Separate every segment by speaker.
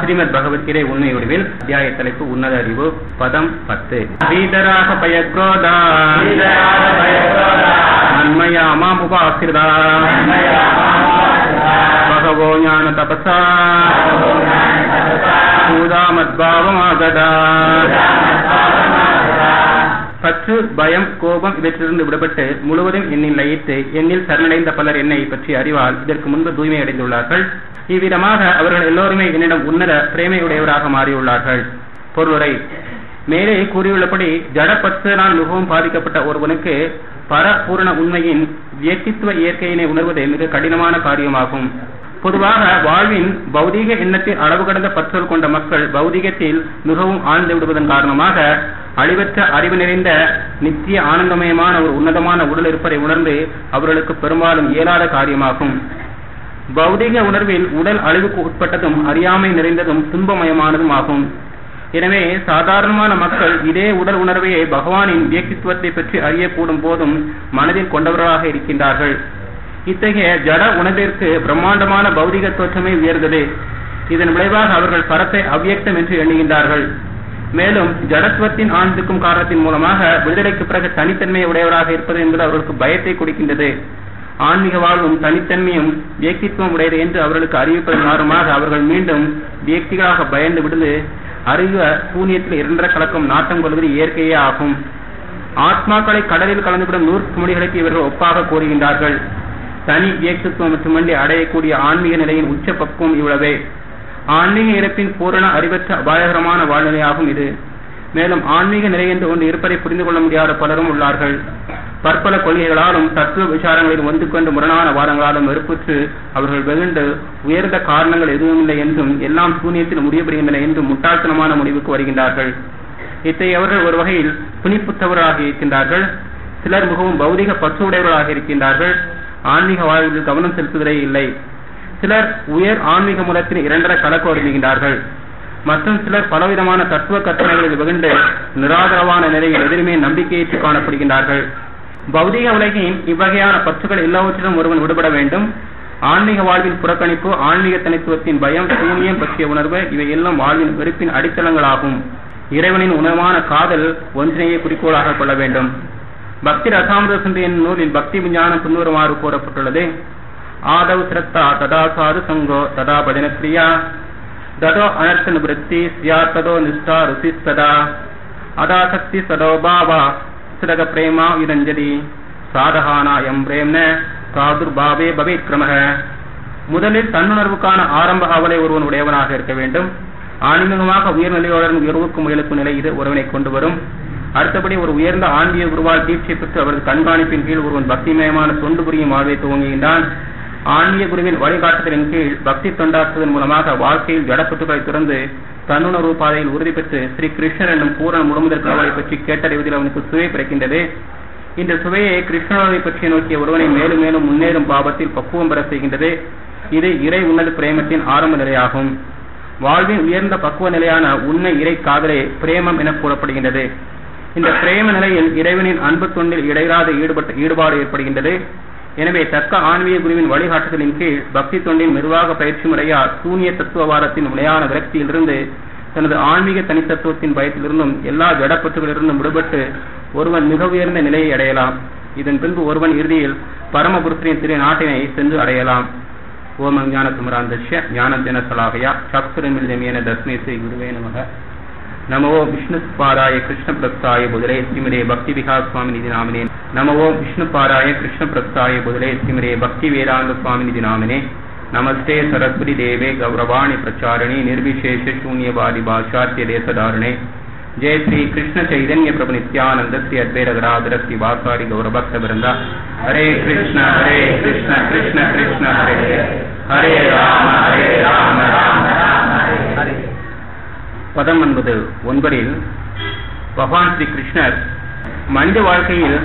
Speaker 1: ஸ்ரீமத் பகவத்கீதை உண்மை வடிவில் அத்தியாய தலைப்பு உன்னத அறிவு பதம் பத்து ஸ்ரீதராக பயக்ரோதா மன்மயா மாமுபாசிரதா பகவோ ஞான தபசா சூதாமத்பாவமாகதா பற்று பயம் கோபம் இவற்றிலிருந்து விடுபட்டு முழுவதும் என்னில் லயித்து என்னில் சரணடைந்த பலர் என்னை பற்றி அறிவால் இதற்கு முன்பு தூய்மை அடைந்துள்ளார்கள் இவ்விதமாக அவர்கள் எல்லோருமே என்னிடம் உன்னத பிரேமையுடையவராக மாறியுள்ளார்கள் பொருளுரை மேலே கூறியுள்ளபடி ஜடப்பற்றினால் மிகவும் பாதிக்கப்பட்ட ஒருவனுக்கு பரபூரண உண்மையின் வியக்தித்துவ இயற்கையினை உணர்வது மிக கடினமான காரியமாகும் பொதுவாக வாழ்வின் பௌதீக எண்ணத்தில் அளவு கடந்த பற்றல் கொண்ட மக்கள் பௌதீகத்தில் மிகவும் ஆழ்ந்து விடுவதன் காரணமாக அழிவற்ற அறிவு நிறைந்த நித்திய ஆனந்தமயமான ஒரு உன்னதமான உடல் இருப்பதை உணர்ந்து அவர்களுக்கு பெரும்பாலும் இயலாத காரியமாகும் பௌதீக உணர்வில் உடல் அழிவுக்கு உட்பட்டதும் அறியாமை நிறைந்ததும் துன்பமயமானதும் ஆகும் எனவே சாதாரணமான மக்கள் இதே உடல் உணர்வையே பகவானின் வியக்தித்துவத்தை பற்றி அறியக்கூடும் போதும் மனதில் கொண்டவர்களாக இருக்கின்றார்கள் இத்தகைய ஜட உணர்விற்கு பிரம்மாண்டமான பௌதிக தோற்றமே உயர்ந்தது இதன் விளைவாக அவர்கள் பரத்தை அவ்வியக்தம் என்று எண்ணுகின்றார்கள் மேலும் ஜடத்துவத்தின் ஆழ்ந்திருக்கும் காரணத்தின் மூலமாக விடுதலைக்கு பிறகு தனித்தன்மை உடையவராக இருப்பது என்பது அவர்களுக்கு பயத்தை கொடுக்கின்றது ஆன்மீக வாழ்வும் தனித்தன்மையும் வியக்தித்துவம் உடையது என்று அவர்களுக்கு அறிவிப்பதன் காரணமாக அவர்கள் மீண்டும் வியக்திகளாக பயந்து விடுந்து அறிவ சூனியத்தில் இரண்டரை கலக்கம் நாட்டம் கொள்வது இயற்கையே ஆகும் ஆத்மாக்களை கடலில் கலந்துவிடும் நூற்று மொழிகளுக்கு இவர்கள் ஒப்பாக கூறுகின்றார்கள் தனி வியக்தித்துவம் மட்டுமன்றி அடையக்கூடிய ஆன்மீக நிலையின் உச்ச பக்குவம் இவ்வளவே ஆன்மீக இறப்பின் பூரண அறிவற்ற அபாயகரமான வாழ்நிலையாகும் இது மேலும் ஆன்மீக நிலை என்று ஒன்று இருப்பதை புரிந்து கொள்ள முடியாத பலரும் உள்ளார்கள் பற்பல கொள்கைகளாலும் தத்துவ விசாரங்களில் ஒன்று கொண்டு முரணான வாதங்களாலும் வெறுப்புற்று அவர்கள் வெகுண்டு உயர்ந்த காரணங்கள் எதுவுமில்லை என்றும் எல்லாம் சூனியத்தில் முடியப்படுகின்றன என்றும் முட்டாள்தனமான முடிவுக்கு வருகின்றார்கள் இத்தகைய அவர்கள் ஒரு வகையில் துணிப்புத்தவர்களாக இருக்கின்றார்கள் சிலர் மிகவும் பௌதிக பற்றுடையவர்களாக இருக்கின்றார்கள் ஆன்மீக வாழ்வில் கவனம் செலுத்துவதே இல்லை சிலர் உயர் ஆன்மீக மூலத்தில் இரண்டரை கலக்க வருகின்றார்கள் மற்றும் சிலர் பலவிதமான தத்துவ கற்பனைகளில் வெகுண்டு நிராதரவான நிலையில் எதிலுமே நம்பிக்கையற்று காணப்படுகின்றார்கள் பௌதிக உலகின் இவ்வகையான பற்றுகள் எல்லாவற்றிலும் ஒருவன் விடுபட வேண்டும் ஆன்மீக வாழ்வின் புறக்கணிப்பு ஆன்மீக தனித்துவத்தின் பயம் சூனியம் பற்றிய உணர்வு இவை எல்லாம் வாழ்வின் வெறுப்பின் அடித்தளங்களாகும் இறைவனின் உணவான காதல் ஒன்றினையே குறிக்கோளாக கொள்ள வேண்டும் பக்தி ரசாமிர சந்தையின் நூலில் பக்தி விஞ்ஞானம் பின்வருமாறு கூறப்பட்டுள்ளது ஆதவ் சிரத்தா ததா சாது சங்கோ ததா பஜன கிரியா ததோ அனர்த்த நிவத்தி சியா ததோ நிஷ்டா ருசி சதா அதாசக்தி சதோ பாவா சிரக பிரேமா இதஞ்சதி சாதகானா எம் பிரேம்ன பிராதுர்பாவே பவேத் கிரமக முதலில் தன்னுணர்வுக்கான ஆரம்ப ஆவலை ஒருவன் உடையவனாக இருக்க வேண்டும் ஆன்மீகமாக உயர்நிலையுடன் உயர்வுக்கு முயலுக்கும் நிலை இது ஒருவனை கொண்டு வரும் அடுத்தபடி ஒரு உயர்ந்த ஆன்மீக குருவால் தீட்சை பெற்று அவரது கண்காணிப்பின் கீழ் ஒருவன் பக்திமயமான தொண்டு புரியும் வாழ்வை துவங்குகின்றான் ஆன்மீக குருவின் வழிகாட்டுதலின் கீழ் பக்தி தொண்டாற்றுவதன் மூலமாக வாழ்க்கையில் ஜடப்பட்டுகளை திறந்து தன்னுணர்வு பாதையில் உறுதி பெற்று ஸ்ரீ கிருஷ்ணர் என்னும் பூரண முழுமுதல் கடவுளை பற்றி கேட்டறிவதில் அவனுக்கு சுவை பிறக்கின்றது இந்த சுவையை கிருஷ்ணனை பற்றி நோக்கிய ஒருவனை மேலும் மேலும் முன்னேறும் பாபத்தில் பக்குவம் பெற செய்கின்றது இது இறை உன்னத பிரேமத்தின் ஆரம்ப நிலையாகும் வாழ்வின் உயர்ந்த பக்குவ நிலையான உண்மை இறை காதலே பிரேமம் என கூறப்படுகின்றது இந்த பிரேம நிலையில் இறைவனின் அன்பு தொண்டில் இடையிறாத ஈடுபட்ட ஈடுபாடு ஏற்படுகின்றது எனவே தக்க ஆன்மீக குருவின் வழிகாட்டுதலின் கீழ் பக்தி தொண்டின் நிர்வாக பயிற்சி முறையால் சூனிய தத்துவவாதத்தின் நிலையான விரக்தியிலிருந்து தனது ஆன்மீக தனித்தத்துவத்தின் பயத்திலிருந்தும் எல்லா ஜடப்பற்றுகளிலிருந்தும் விடுபட்டு ஒருவன் மிக உயர்ந்த நிலையை அடையலாம் இதன் பின்பு ஒருவன் இறுதியில் பரமபுருஷரின் திரு நாட்டினை சென்று அடையலாம் ஓம் ஞான சுமராந்தஷ்ய ஞானஜன சலாகயா சக்சுரமில்யமேன தஸ்மே ஸ்ரீ குருவே நமக நமோ விஷ்ணுபாராய கிருஷ்ண பிரஸ்தாய புதலே ஸ்ரீமதே பக்தி விகாஸ் சுவாமி நிதி நாமினே நமோ விஷ்ணுபாராய கிருஷ்ண பிரஸ்தாய புதலே ஸ்ரீமதே பக்தி வேதாந்த சுவாமி நிதி நாமினே நமஸ்தே சரஸ்வதி தேவே கௌரவாணி பிரச்சாரணி நிர்விசேஷ சூன்யவாதி பாஷாத்திய தேசதாரணே जय श्री कृष्ण चैतन्य प्रभु नित्यानंद श्री अद्वैत गदाधर श्री वासारी गौरभक्त वृंदा हरे कृष्ण हरे कृष्ण कृष्ण कृष्ण हरे हरे हरे राम हरे राम राम राम हरे हरे பதம் என்பது ஒன்பதில் பகவான் ஸ்ரீ கிருஷ்ணர் மனித வாழ்க்கையில்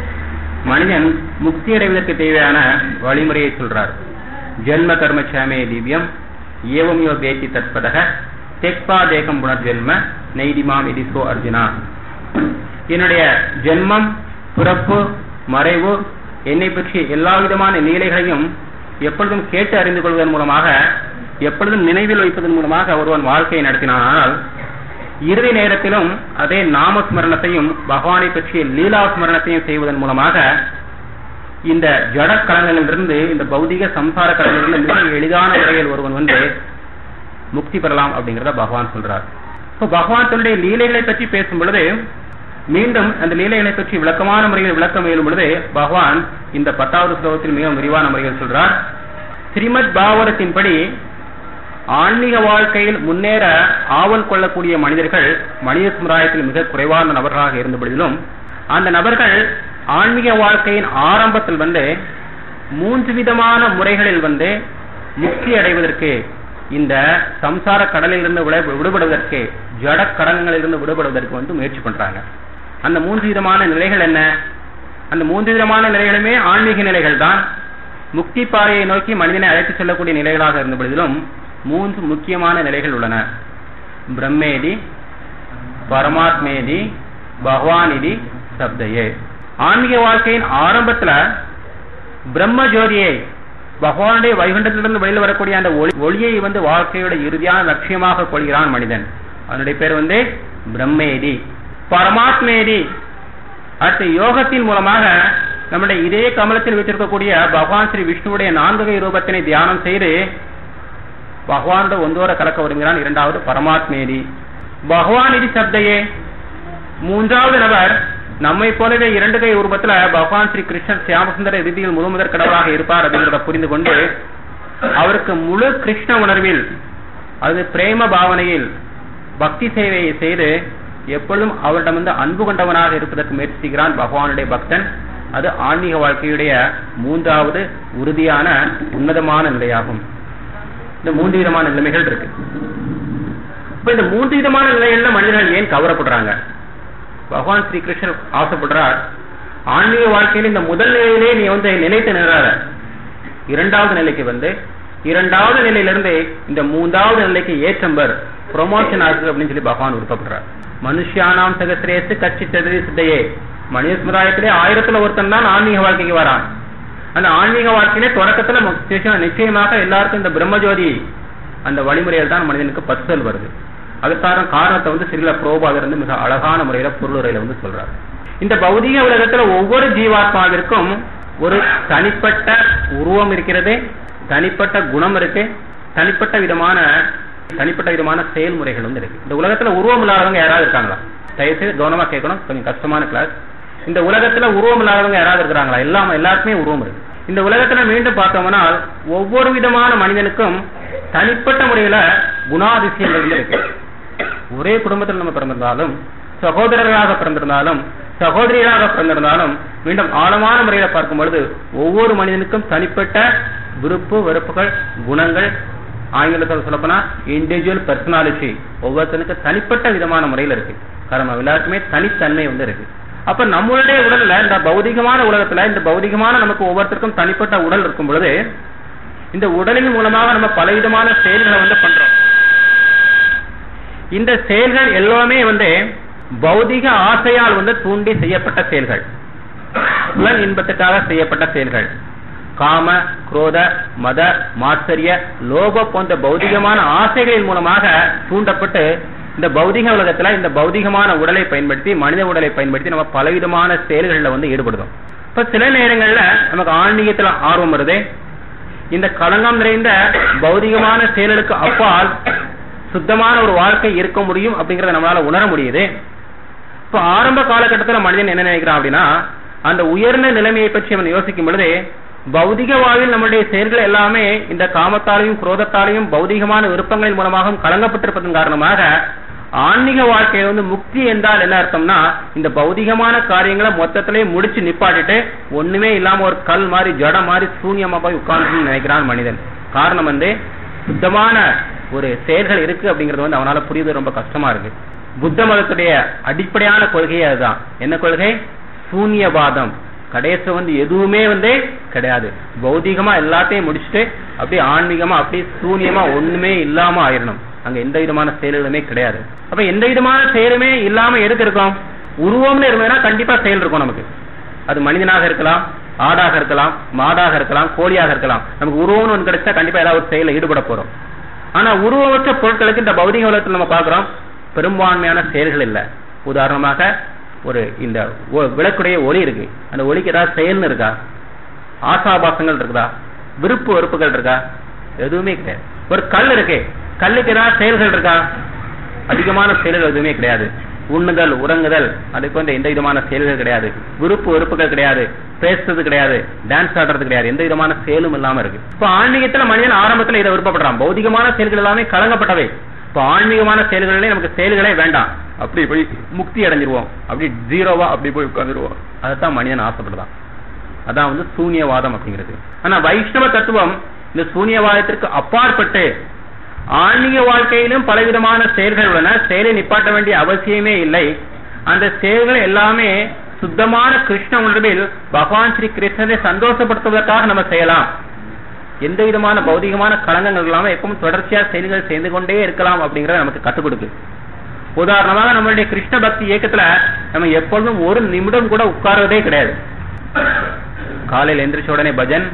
Speaker 1: மனிதன் முக்தி அடைவதற்கு தேவையான வழிமுறையை சொல்றார் ஜென்ம கர்ம சேமே திவ்யம் ஏவமியோ பேத்தி தற்பதக தெக்பா தேகம் புனர்ஜென்ம நெய்திமாம் எதிசோ அர்ஜுனா என்னுடைய ஜென்மம் பிறப்பு மறைவு என்னை பற்றிய எல்லா விதமான நீலைகளையும் எப்பொழுதும் கேட்டு அறிந்து கொள்வதன் மூலமாக எப்பொழுதும் நினைவில் வைப்பதன் மூலமாக ஒருவன் வாழ்க்கையை நடத்தினானால் இறுதி நேரத்திலும் அதே நாமஸ்மரணத்தையும் பகவானை பற்றிய லீலா ஸ்மரணத்தையும் செய்வதன் மூலமாக இந்த ஜட கடங்களிலிருந்து இந்த பௌதிக சம்சார கடங்களிலிருந்து மிக எளிதான முறையில் ஒருவன் வந்து முக்தி பெறலாம் அப்படிங்கிறத பகவான் சொல்றார் இப்போ பகவான் தன்னுடைய லீலைகளை பற்றி பேசும் பொழுது மீண்டும் அந்த லீலைகளை பற்றி விளக்கமான முறையில் விளக்க முயலும் பொழுது பகவான் இந்த பத்தாவது ஸ்லோகத்தில் மிக விரிவான முறையில் சொல்றார் ஸ்ரீமத் பாவரத்தின்படி ஆன்மீக வாழ்க்கையில் முன்னேற ஆவல் கொள்ளக்கூடிய மனிதர்கள் மனித சமுதாயத்தில் மிக குறைவான நபர்களாக இருந்த பொழுதிலும் அந்த நபர்கள் ஆன்மீக வாழ்க்கையின் ஆரம்பத்தில் வந்து மூன்று விதமான முறைகளில் வந்து முக்தி அடைவதற்கு இந்த சம்சார கடலிலிருந்து விட- விடுபடுவதற்கு ஜட கடன்களிலிருந்து விடுபடுவதற்கு வந்து முயற்சி பண்றாங்க அந்த மூன்று விதமான நிலைகள் என்ன அந்த மூன்று விதமான நிலைகளுமே ஆன்மீக நிலைகள் தான் முக்தி பாதையை நோக்கி மனிதனை அழைத்து செல்லக்கூடிய நிலைகளாக இருந்த பொழுதிலும் மூன்று முக்கியமான நிலைகள் உள்ளன பிரம்மேதி பரமாத்மேதி பகவானிதி சப்தையே ஆன்மீக வாழ்க்கையின் ஆரம்பத்துல பிரம்ம ஜோதியை பகவானுடைய வைகுண்டத்திலிருந்து வெளியில் வரக்கூடிய அந்த ஒளி ஒளியை வந்து வாழ்க்கையோட இறுதியான லட்சியமாக கொள்கிறான் மனிதன் அதனுடைய பேர் வந்து பிரம்மேதி பரமாத்மேதி அடுத்த யோகத்தின் மூலமாக நம்முடைய இதே கமலத்தில் வச்சிருக்கக்கூடிய பகவான் ஸ்ரீ விஷ்ணுவுடைய நான்கு ரூபத்தினை தியானம் செய்து பகவானோட ஒன்றோர கலக்க வருகிறான் இரண்டாவது பரமாத்மேதி பகவான் இது சப்தையே மூன்றாவது நபர் நம்மை போலவே இரண்டு கை உருவத்துல பகவான் ஸ்ரீ கிருஷ்ணன் சியாமசுந்தர இறுதியில் முழுமுதற் கடவுளாக இருப்பார் அப்படிங்கிறத புரிந்து கொண்டு அவருக்கு முழு கிருஷ்ண உணர்வில் அது பிரேம பாவனையில் பக்தி சேவையை செய்து எப்பொழுதும் அவரிடம் வந்து அன்பு கொண்டவனாக இருப்பதற்கு முயற்சி செய்கிறான் பகவானுடைய பக்தன் அது ஆன்மீக வாழ்க்கையுடைய மூன்றாவது உறுதியான உன்னதமான நிலையாகும் இந்த மூன்று விதமான நிலைமைகள் இருக்கு இப்ப இந்த மூன்று விதமான நிலைகள்ல மனிதர்கள் ஏன் கவரப்படுறாங்க பகவான் ஸ்ரீ கிருஷ்ணர் ஆசைப்படுறார் ஆன்மீக வாழ்க்கையில இந்த முதல் நிலையிலே நீ வந்து நிலைத்து நிறாத இரண்டாவது நிலைக்கு வந்து இரண்டாவது நிலையிலிருந்து இந்த மூன்றாவது நிலைக்கு ஏற்றம்பர் ப்ரொமோஷன் ஆகுது அப்படின்னு சொல்லி பகவான் விருப்பப்படுறார் மனுஷியானாம் சகசிரேசு கட்சி தகுதி சித்தையே மனித சமுதாயத்திலே ஆயிரத்துல ஒருத்தன் தான் ஆன்மீக வாழ்க்கைக்கு வரான் அந்த ஆன்மீக வாழ்க்கையிலே தொடக்கத்துல முக்கிய- நிச்சயமாக எல்லாருக்கும் இந்த பிரம்மஜோதி அந்த வழிமுறையில் தான் மனிதனுக்கு பற்றுதல் வருது அதுக்கான காரணத்தை வந்து சிறில புரோபாதர் வந்து மிக அழகான முறையில பொருளுரையில வந்து சொல்றார் இந்த பௌதிக உலகத்துல ஒவ்வொரு ஜீவாத்மாவிற்கும் ஒரு தனிப்பட்ட உருவம் இருக்கிறது தனிப்பட்ட குணம் இருக்கு தனிப்பட்ட விதமான தனிப்பட்ட விதமான செயல்முறைகள் வந்து இருக்கு இந்த உலகத்துல உருவம் இல்லாதவங்க யாராவது இருக்காங்களா தயவுசெய்து கவனமா கேட்கணும் கொஞ்சம் கஷ்டமான கிளாஸ் இந்த உலகத்துல உருவம் இல்லாதவங்க யாராவது இருக்கிறாங்களா எல்லாம் எல்லாருக்குமே உருவம் இருக்கு இந்த உலகத்துல மீண்டும் பார்த்தோம்னா ஒவ்வொரு விதமான மனிதனுக்கும் தனிப்பட்ட முறையில குணாதிசயங்கள் வந்து இருக்கு ஒரே குடும்பத்தில் நம்ம பிறந்திருந்தாலும் சகோதரர்களாக பிறந்திருந்தாலும் சகோதரிகளாக பிறந்திருந்தாலும் மீண்டும் ஆழமான முறையில பார்க்கும் பொழுது ஒவ்வொரு மனிதனுக்கும் தனிப்பட்ட விருப்பு வெறுப்புகள் குணங்கள் ஆங்கிலத்தில் சொல்லப்போனா இண்டிவிஜுவல் பர்சனாலிட்டி ஒவ்வொருத்தனுக்கு தனிப்பட்ட விதமான முறையில இருக்கு காரணம் எல்லாருக்குமே தனித்தன்மை வந்து இருக்கு அப்ப நம்மளுடைய உடல்ல இந்த பௌதிகமான உலகத்துல இந்த பௌதிகமான நமக்கு ஒவ்வொருத்தருக்கும் தனிப்பட்ட உடல் இருக்கும் பொழுது இந்த உடலின் மூலமாக நம்ம பலவிதமான செயல்களை வந்து பண்றோம் இந்த செயல்கள் எல்லாமே வந்து பௌதிக ஆசையால் வந்து தூண்டி செய்யப்பட்ட செயல்கள் புலன் இன்பத்துக்காக செய்யப்பட்ட செயல்கள் காம குரோத மத மாச்சரிய லோப போன்ற பௌதிகமான ஆசைகளின் மூலமாக தூண்டப்பட்டு இந்த பௌதிக உலகத்துல இந்த பௌதிகமான உடலை பயன்படுத்தி மனித உடலை பயன்படுத்தி நம்ம பலவிதமான செயல்களில் வந்து ஈடுபடுறோம் இப்ப சில நேரங்கள்ல நமக்கு ஆன்மீகத்துல ஆர்வம் வருது இந்த களங்கம் நிறைந்த பௌதிகமான செயல்களுக்கு அப்பால் சுத்தமான ஒரு வாழ்க்கை இருக்க முடியும் அப்படிங்கறத நம்மளால உணர முடியுது இப்ப ஆரம்ப காலகட்டத்துல மனிதன் என்ன நினைக்கிறான் அப்படின்னா அந்த உயர்ந்த நிலைமையை பற்றி அவன் யோசிக்கும் பொழுது பௌதிக வாழ்வில் நம்முடைய செயல்கள் எல்லாமே இந்த காமத்தாலையும் குரோதத்தாலையும் பௌதிகமான விருப்பங்களின் மூலமாகவும் கலங்கப்பட்டிருப்பதன் காரணமாக ஆன்மீக வாழ்க்கையில வந்து முக்தி என்றால் என்ன அர்த்தம்னா இந்த பௌதிகமான காரியங்களை மொத்தத்திலே முடிச்சு நிப்பாட்டிட்டு ஒண்ணுமே இல்லாம ஒரு கல் மாதிரி ஜட மாதிரி சூன்யமா போய் உட்கார்ந்து நினைக்கிறான் மனிதன் காரணம் வந்து சுத்தமான ஒரு செயல்கள் இருக்கு அப்படிங்கறது வந்து அவனால புரியுது ரொம்ப கஷ்டமா இருக்கு புத்த மதத்துடைய அடிப்படையான கொள்கையே அதுதான் என்ன கொள்கை சூன்யவாதம் கடைசி வந்து எதுவுமே வந்து கிடையாது பௌதிகமா எல்லாத்தையும் முடிச்சுட்டு அப்படியே ஆன்மீகமா அப்படியே சூன்யமா ஒண்ணுமே இல்லாம ஆயிரணும் அங்க எந்த விதமான செயல்களுமே கிடையாது அப்ப எந்த விதமான செயலுமே இல்லாம எதுக்கு இருக்கோம் உருவம்னு இருந்ததுன்னா கண்டிப்பா செயல் இருக்கும் நமக்கு அது மனிதனாக இருக்கலாம் ஆடாக இருக்கலாம் மாடாக இருக்கலாம் கோழியாக இருக்கலாம் நமக்கு உருவம்னு ஒன்று கிடைச்சா கண்டிப்பா ஏதாவது ஒரு செயல ஈடுபட போறோம் ஆனா உருவமற்ற பொருட்களுக்கு இந்த பௌதிக உலகத்தில் நம்ம பார்க்கிறோம் பெரும்பான்மையான செயல்கள் இல்ல உதாரணமாக ஒரு இந்த ஒ- விளக்குடைய ஒளி இருக்கு அந்த ஒளிக்கு ஏதாவது செயல்னு இருக்கா ஆசாபாசங்கள் இருக்குதா விருப்பு வெறுப்புகள் இருக்கா எதுவுமே கிடையாது ஒரு கல் இருக்கு கல்லுக்கு ஏதாவது செயல்கள் இருக்கா அதிகமான செயல்கள் எதுவுமே கிடையாது உண்ணுதல் உறங்குதல் அதுக்கு வந்து எந்த விதமான செயல்கள் கிடையாது விருப்பு வெறுப்புகள் கிடையாது பேசுறது கிடையாது டான்ஸ் ஆடுறது கிடையாது எந்த விதமான செயலும் இல்லாம இருக்கு இப்ப ஆன்மீகத்துல மனிதன் ஆரம்பத்துல இதை விருப்பப்படுறான் பௌதிகமான செயல்கள் எல்லாமே கலங்கப்பட்டவை இப்ப ஆன்மீகமான செயல்களே நமக்கு செயல்களே வேண்டாம் அப்படி போய் முக்தி அடைஞ்சிருவோம் அப்படி ஜீரோவா அப்படி போய் உட்காந்துருவோம் அதைத்தான் மனிதன் ஆசைப்படுறான் அதான் வந்து சூன்யவாதம் அப்படிங்கிறது ஆனா வைஷ்ணவ தத்துவம் இந்த சூன்யவாதத்திற்கு அப்பாற்பட்டு ஆன்மீக வாழ்க்கையிலும் பலவிதமான செயல்கள் உள்ளன செயலை நிப்பாட்ட வேண்டிய அவசியமே இல்லை அந்த செயல்கள் எல்லாமே சுத்தமான கிருஷ்ண உணர்வில் பகவான் ஸ்ரீ கிருஷ்ணரை சந்தோஷப்படுத்துவதற்காக நம்ம செய்யலாம் எந்த விதமான பௌதிகமான களங்கங்கள் இல்லாம எப்பவும் தொடர்ச்சியா செயல்கள் செய்து கொண்டே இருக்கலாம் அப்படிங்கறத நமக்கு கற்றுக் கொடுக்கு உதாரணமாக நம்மளுடைய கிருஷ்ண பக்தி இயக்கத்துல நம்ம எப்பொழுதும் ஒரு நிமிடம் கூட உட்கார்றதே கிடையாது காலையில் எந்திரிச்ச உடனே பஜன்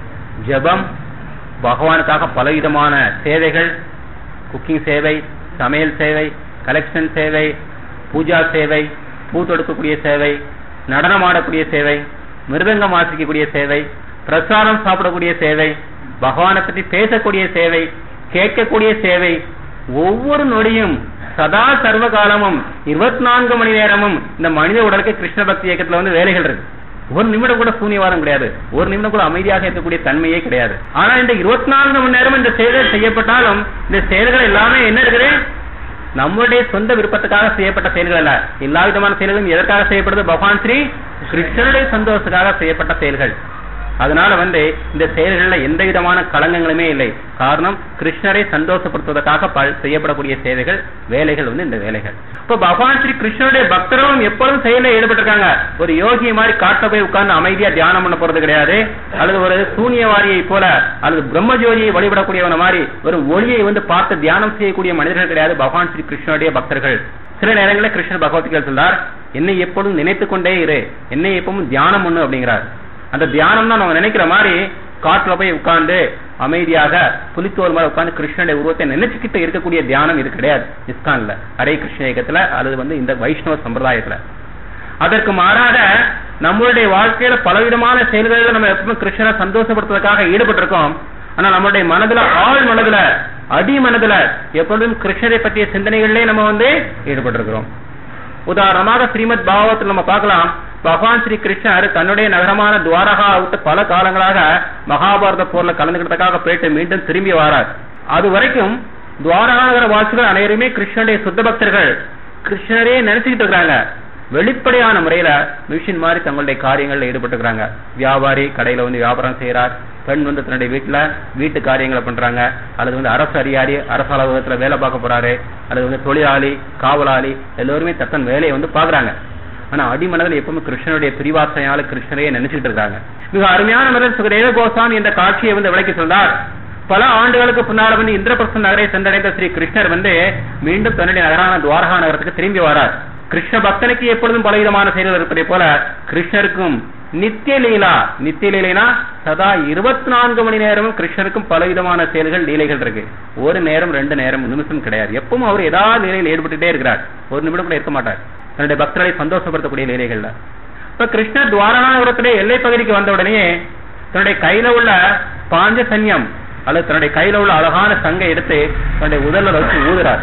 Speaker 1: ஜெபம் பகவானுக்காக பலவிதமான சேவைகள் குக்கிங் சேவை சமையல் சேவை கலெக்ஷன் சேவை பூஜா சேவை பூ தொடுக்கக்கூடிய சேவை நடனம் ஆடக்கூடிய சேவை மிருதங்கம் வாசிக்கக்கூடிய சேவை பிரசாதம் சாப்பிடக்கூடிய சேவை பகவானை பற்றி பேசக்கூடிய சேவை கேட்கக்கூடிய சேவை ஒவ்வொரு நொடியும் சதா சர்வ காலமும் இருபத்தி நான்கு மணி நேரமும் இந்த மனித உடலுக்கு கிருஷ்ண பக்தி இயக்கத்துல வந்து வேலைகள் இருக்கு ஒரு நிமிடம் கூட சூன்யவாதம் கிடையாது ஒரு நிமிடம் கூட அமைதியாக இருக்கக்கூடிய தன்மையே கிடையாது ஆனா இந்த இருபத்தி நான்கு மணி நேரம் இந்த செயல்கள் செய்யப்பட்டாலும் இந்த செயல்கள் எல்லாமே என்ன இருக்குது நம்முடைய சொந்த விருப்பத்துக்காக செய்யப்பட்ட செயல்கள் அல்ல எல்லா விதமான செயல்களும் எதற்காக செய்யப்படுது பகவான் ஸ்ரீ கிருஷ்ணனுடைய சந்தோஷத்துக்காக செய்யப்பட்ட செயல்கள் அதனால வந்து இந்த செயல்கள்ல எந்த விதமான களங்கங்களுமே இல்லை காரணம் கிருஷ்ணரை சந்தோஷப்படுத்துவதற்காக பல்- செய்யப்படக்கூடிய சேவைகள் வேலைகள் வந்து இந்த வேலைகள் இப்ப பகவான் ஸ்ரீ கிருஷ்ணனுடைய பக்தரும் எப்பொழுதும் செயலில் ஈடுபட்டிருக்காங்க ஒரு யோகி மாதிரி காட்ட போய் உட்கார்ந்து அமைதியா தியானம் பண்ண போறது கிடையாது அல்லது ஒரு சூனியவாரியை போல அல்லது பிரம்மஜோதியை வழிபடக்கூடியவன மாதிரி ஒரு ஒளியை வந்து பார்த்து தியானம் செய்யக்கூடிய மனிதர்கள் கிடையாது பகவான் ஸ்ரீ கிருஷ்ணனுடைய பக்தர்கள் சில நேரங்களில் கிருஷ்ணர் பகவத்கீதை சொல்றார் என்னை எப்பொழுதும் நினைத்துக் கொண்டே இரு என்னை எப்பவும் தியானம் பண்ணு அப்படிங்கிறார் அந்த தியானம் தான் நம்ம நினைக்கிற மாதிரி காட்டுல போய் உட்கார்ந்து அமைதியாக புலித்தோல் மாதிரி உட்கார்ந்து கிருஷ்ணனுடைய உருவத்தை நினைச்சுக்கிட்டு இருக்கக்கூடிய தியானம் இது கிடையாது இஸ்கான்ல ஹரே கிருஷ்ண இயக்கத்துல அல்லது வந்து இந்த வைஷ்ணவ சம்பிரதாயத்துல அதற்கு மாறாக நம்மளுடைய வாழ்க்கையில பலவிதமான செயல்களில் நம்ம எப்பவுமே கிருஷ்ணரை சந்தோஷப்படுத்துவதற்காக ஈடுபட்டிருக்கோம் ஆனா நம்மளுடைய மனதுல ஆழ் மனதுல அடி மனதுல எப்பொழுதும் கிருஷ்ணரை பற்றிய சிந்தனைகளிலே நம்ம வந்து ஈடுபட்டிருக்கிறோம் உதாரணமாக ஸ்ரீமத் பாகவத்தில் நம்ம பார்க்கலாம் பகவான் ஸ்ரீ கிருஷ்ணர் தன்னுடைய நகரமான துவாரகா விட்டு பல காலங்களாக மகாபாரத போர்ல கலந்துக்கிறதுக்காக போயிட்டு மீண்டும் திரும்பி வரார் அது வரைக்கும் துவாரகா நகர வாசிகள் அனைவருமே கிருஷ்ணனுடைய சுத்த பக்தர்கள் கிருஷ்ணரே நினைச்சுக்கிட்டு இருக்காங்க வெளிப்படையான முறையில மிஷின் மாதிரி தங்களுடைய காரியங்கள்ல ஈடுபட்டுக்கிறாங்க வியாபாரி கடையில வந்து வியாபாரம் செய்யறார் பெண் வந்து தன்னுடைய வீட்டுல வீட்டு காரியங்களை பண்றாங்க அல்லது வந்து அரசு அதிகாரி அரசு அலுவலகத்துல வேலை பார்க்க போறாரு அல்லது வந்து தொழிலாளி காவலாளி எல்லோருமே தத்தன் வேலையை வந்து பாக்குறாங்க ஆனா அடிமனதில் எப்பவுமே கிருஷ்ணனுடைய பிரிவாசையால கிருஷ்ணரையே நினைச்சிட்டு இருக்காங்க மிக அருமையான முறையில் சுகதேவ கோசாமி இந்த காட்சியை வந்து விளக்கி சொன்னார் பல ஆண்டுகளுக்கு பின்னால் வந்து இந்திரபிரசன் நகரை சென்றடைந்த ஸ்ரீ கிருஷ்ணர் வந்து மீண்டும் தன்னுடைய நகரான துவாரகா நகரத்துக்கு திரும்பி வரார் கிருஷ்ண பக்தனுக்கு எப்பொழுதும் பலவிதமான செயல்கள் இருப்பதை போல கிருஷ்ணருக்கும் நித்திய லீலா நித்திய லீலைனா சதா இருபத்தி நான்கு மணி நேரமும் கிருஷ்ணருக்கும் பலவிதமான செயல்கள் லீலைகள் இருக்கு ஒரு நேரம் ரெண்டு நேரம் நிமிஷம் கிடையாது எப்பவும் அவர் ஏதாவது லீலையில் ஈடுபட்டுட்டே இருக்கிறார் ஒரு நிமிடம் கூட இருக்க மாட்டார் தன்னுடைய பக்தர்களை சந்தோஷப்படுத்தக்கூடிய லீலைகள்ல இப்ப கிருஷ்ணர் துவாரகாபுரத்திலே எல்லை பகுதிக்கு வந்த உடனே தன்னுடைய கையில உள்ள பாஞ்ச சன்யம் அல்லது தன்னுடைய கையில உள்ள அழகான சங்கை எடுத்து தன்னுடைய உதல்ல வச்சு ஊதுறார்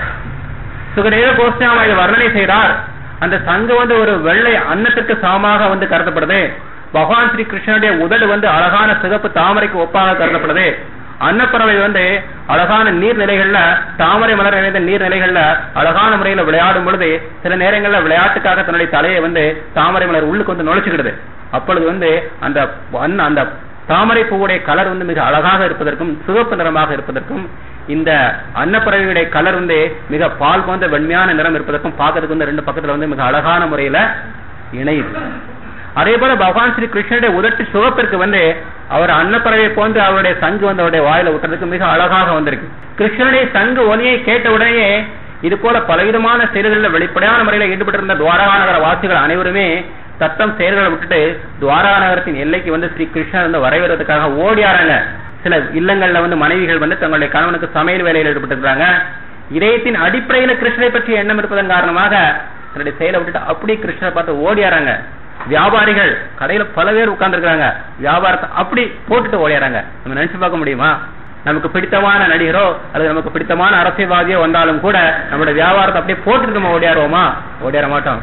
Speaker 1: சுகதேவ கோஸ்வாமி இதை வர்ணனை செய்தார் அந்த சங்கு வந்து ஒரு வெள்ளை அன்னத்திற்கு சமமாக வந்து கருதப்படுது பகவான் ஸ்ரீ கிருஷ்ணனுடைய உதடு வந்து அழகான சிகப்பு தாமரைக்கு ஒப்பாக கருதப்படுது அன்னப்பறவை வந்து அழகான நீர்நிலைகள்ல தாமரை மலர் நிறைந்த நீர்நிலைகள்ல அழகான முறையில விளையாடும் பொழுது சில நேரங்கள்ல விளையாட்டுக்காக தன்னுடைய தலையை வந்து தாமரை மலர் உள்ளுக்கு வந்து நுழைச்சுக்கிடுது அப்பொழுது வந்து அந்த அன்ன- அந்த தாமரை பூவுடைய கலர் வந்து மிக அழகாக இருப்பதற்கும் சிவப்பு நிறமாக இருப்பதற்கும் இந்த அன்னப்பறவையுடைய கலர் வந்து மிக பால் போன்ற வெண்மையான நிறம் இருப்பதற்கும் பார்க்கறதுக்கு வந்து ரெண்டு பக்கத்துல வந்து மிக அழகான முறையில இணையுது அதே போல பகவான் ஸ்ரீ கிருஷ்ணனுடைய உதட்டு சிவப்பிற்கு வந்து அவர் அன்னப்பறவை போன்று அவருடைய சங்கு வந்து அவருடைய வாயில விட்டுறதுக்கு மிக அழகாக வந்திருக்கு கிருஷ்ணனுடைய சங்கு ஒலியை கேட்ட உடனே இது போல பலவிதமான செயல்களில் வெளிப்படையான முறையில ஈடுபட்டிருந்த துவாரகா நகர வாசிகள் அனைவருமே தத்தம் செயல்களை விட்டுட்டு துவாரகா நகரத்தின் எல்லைக்கு வந்து ஸ்ரீ கிருஷ்ணர் வந்து வரவேறதுக்காக ஓடியாராங்க சில இல்லங்கள்ல வந்து மனைவிகள் வந்து தங்களுடைய கணவனுக்கு சமையல் வேலையில் ஈடுபட்டிருக்காங்க இதயத்தின் அடிப்படையில கிருஷ்ணரை பற்றிய எண்ணம் இருப்பதன் காரணமாக தன்னுடைய செயலை விட்டுட்டு அப்படியே கிருஷ்ணரை பார்த்து ஓடியாராங்க வியாபாரிகள் கடையில பல பேர் உட்கார்ந்துருக்காங்க வியாபாரத்தை அப்படி போட்டுட்டு ஓடியாராங்க நம்ம நினைச்சு பார்க்க முடியுமா நமக்கு பிடித்தமான நடிகரோ அல்லது நமக்கு பிடித்தமான அரசியல்வாதியோ வந்தாலும் கூட நம்மளோட வியாபாரத்தை அப்படியே போட்டுட்டு நம்ம ஓடியாருவோமா ஓடியார மாட்டோம்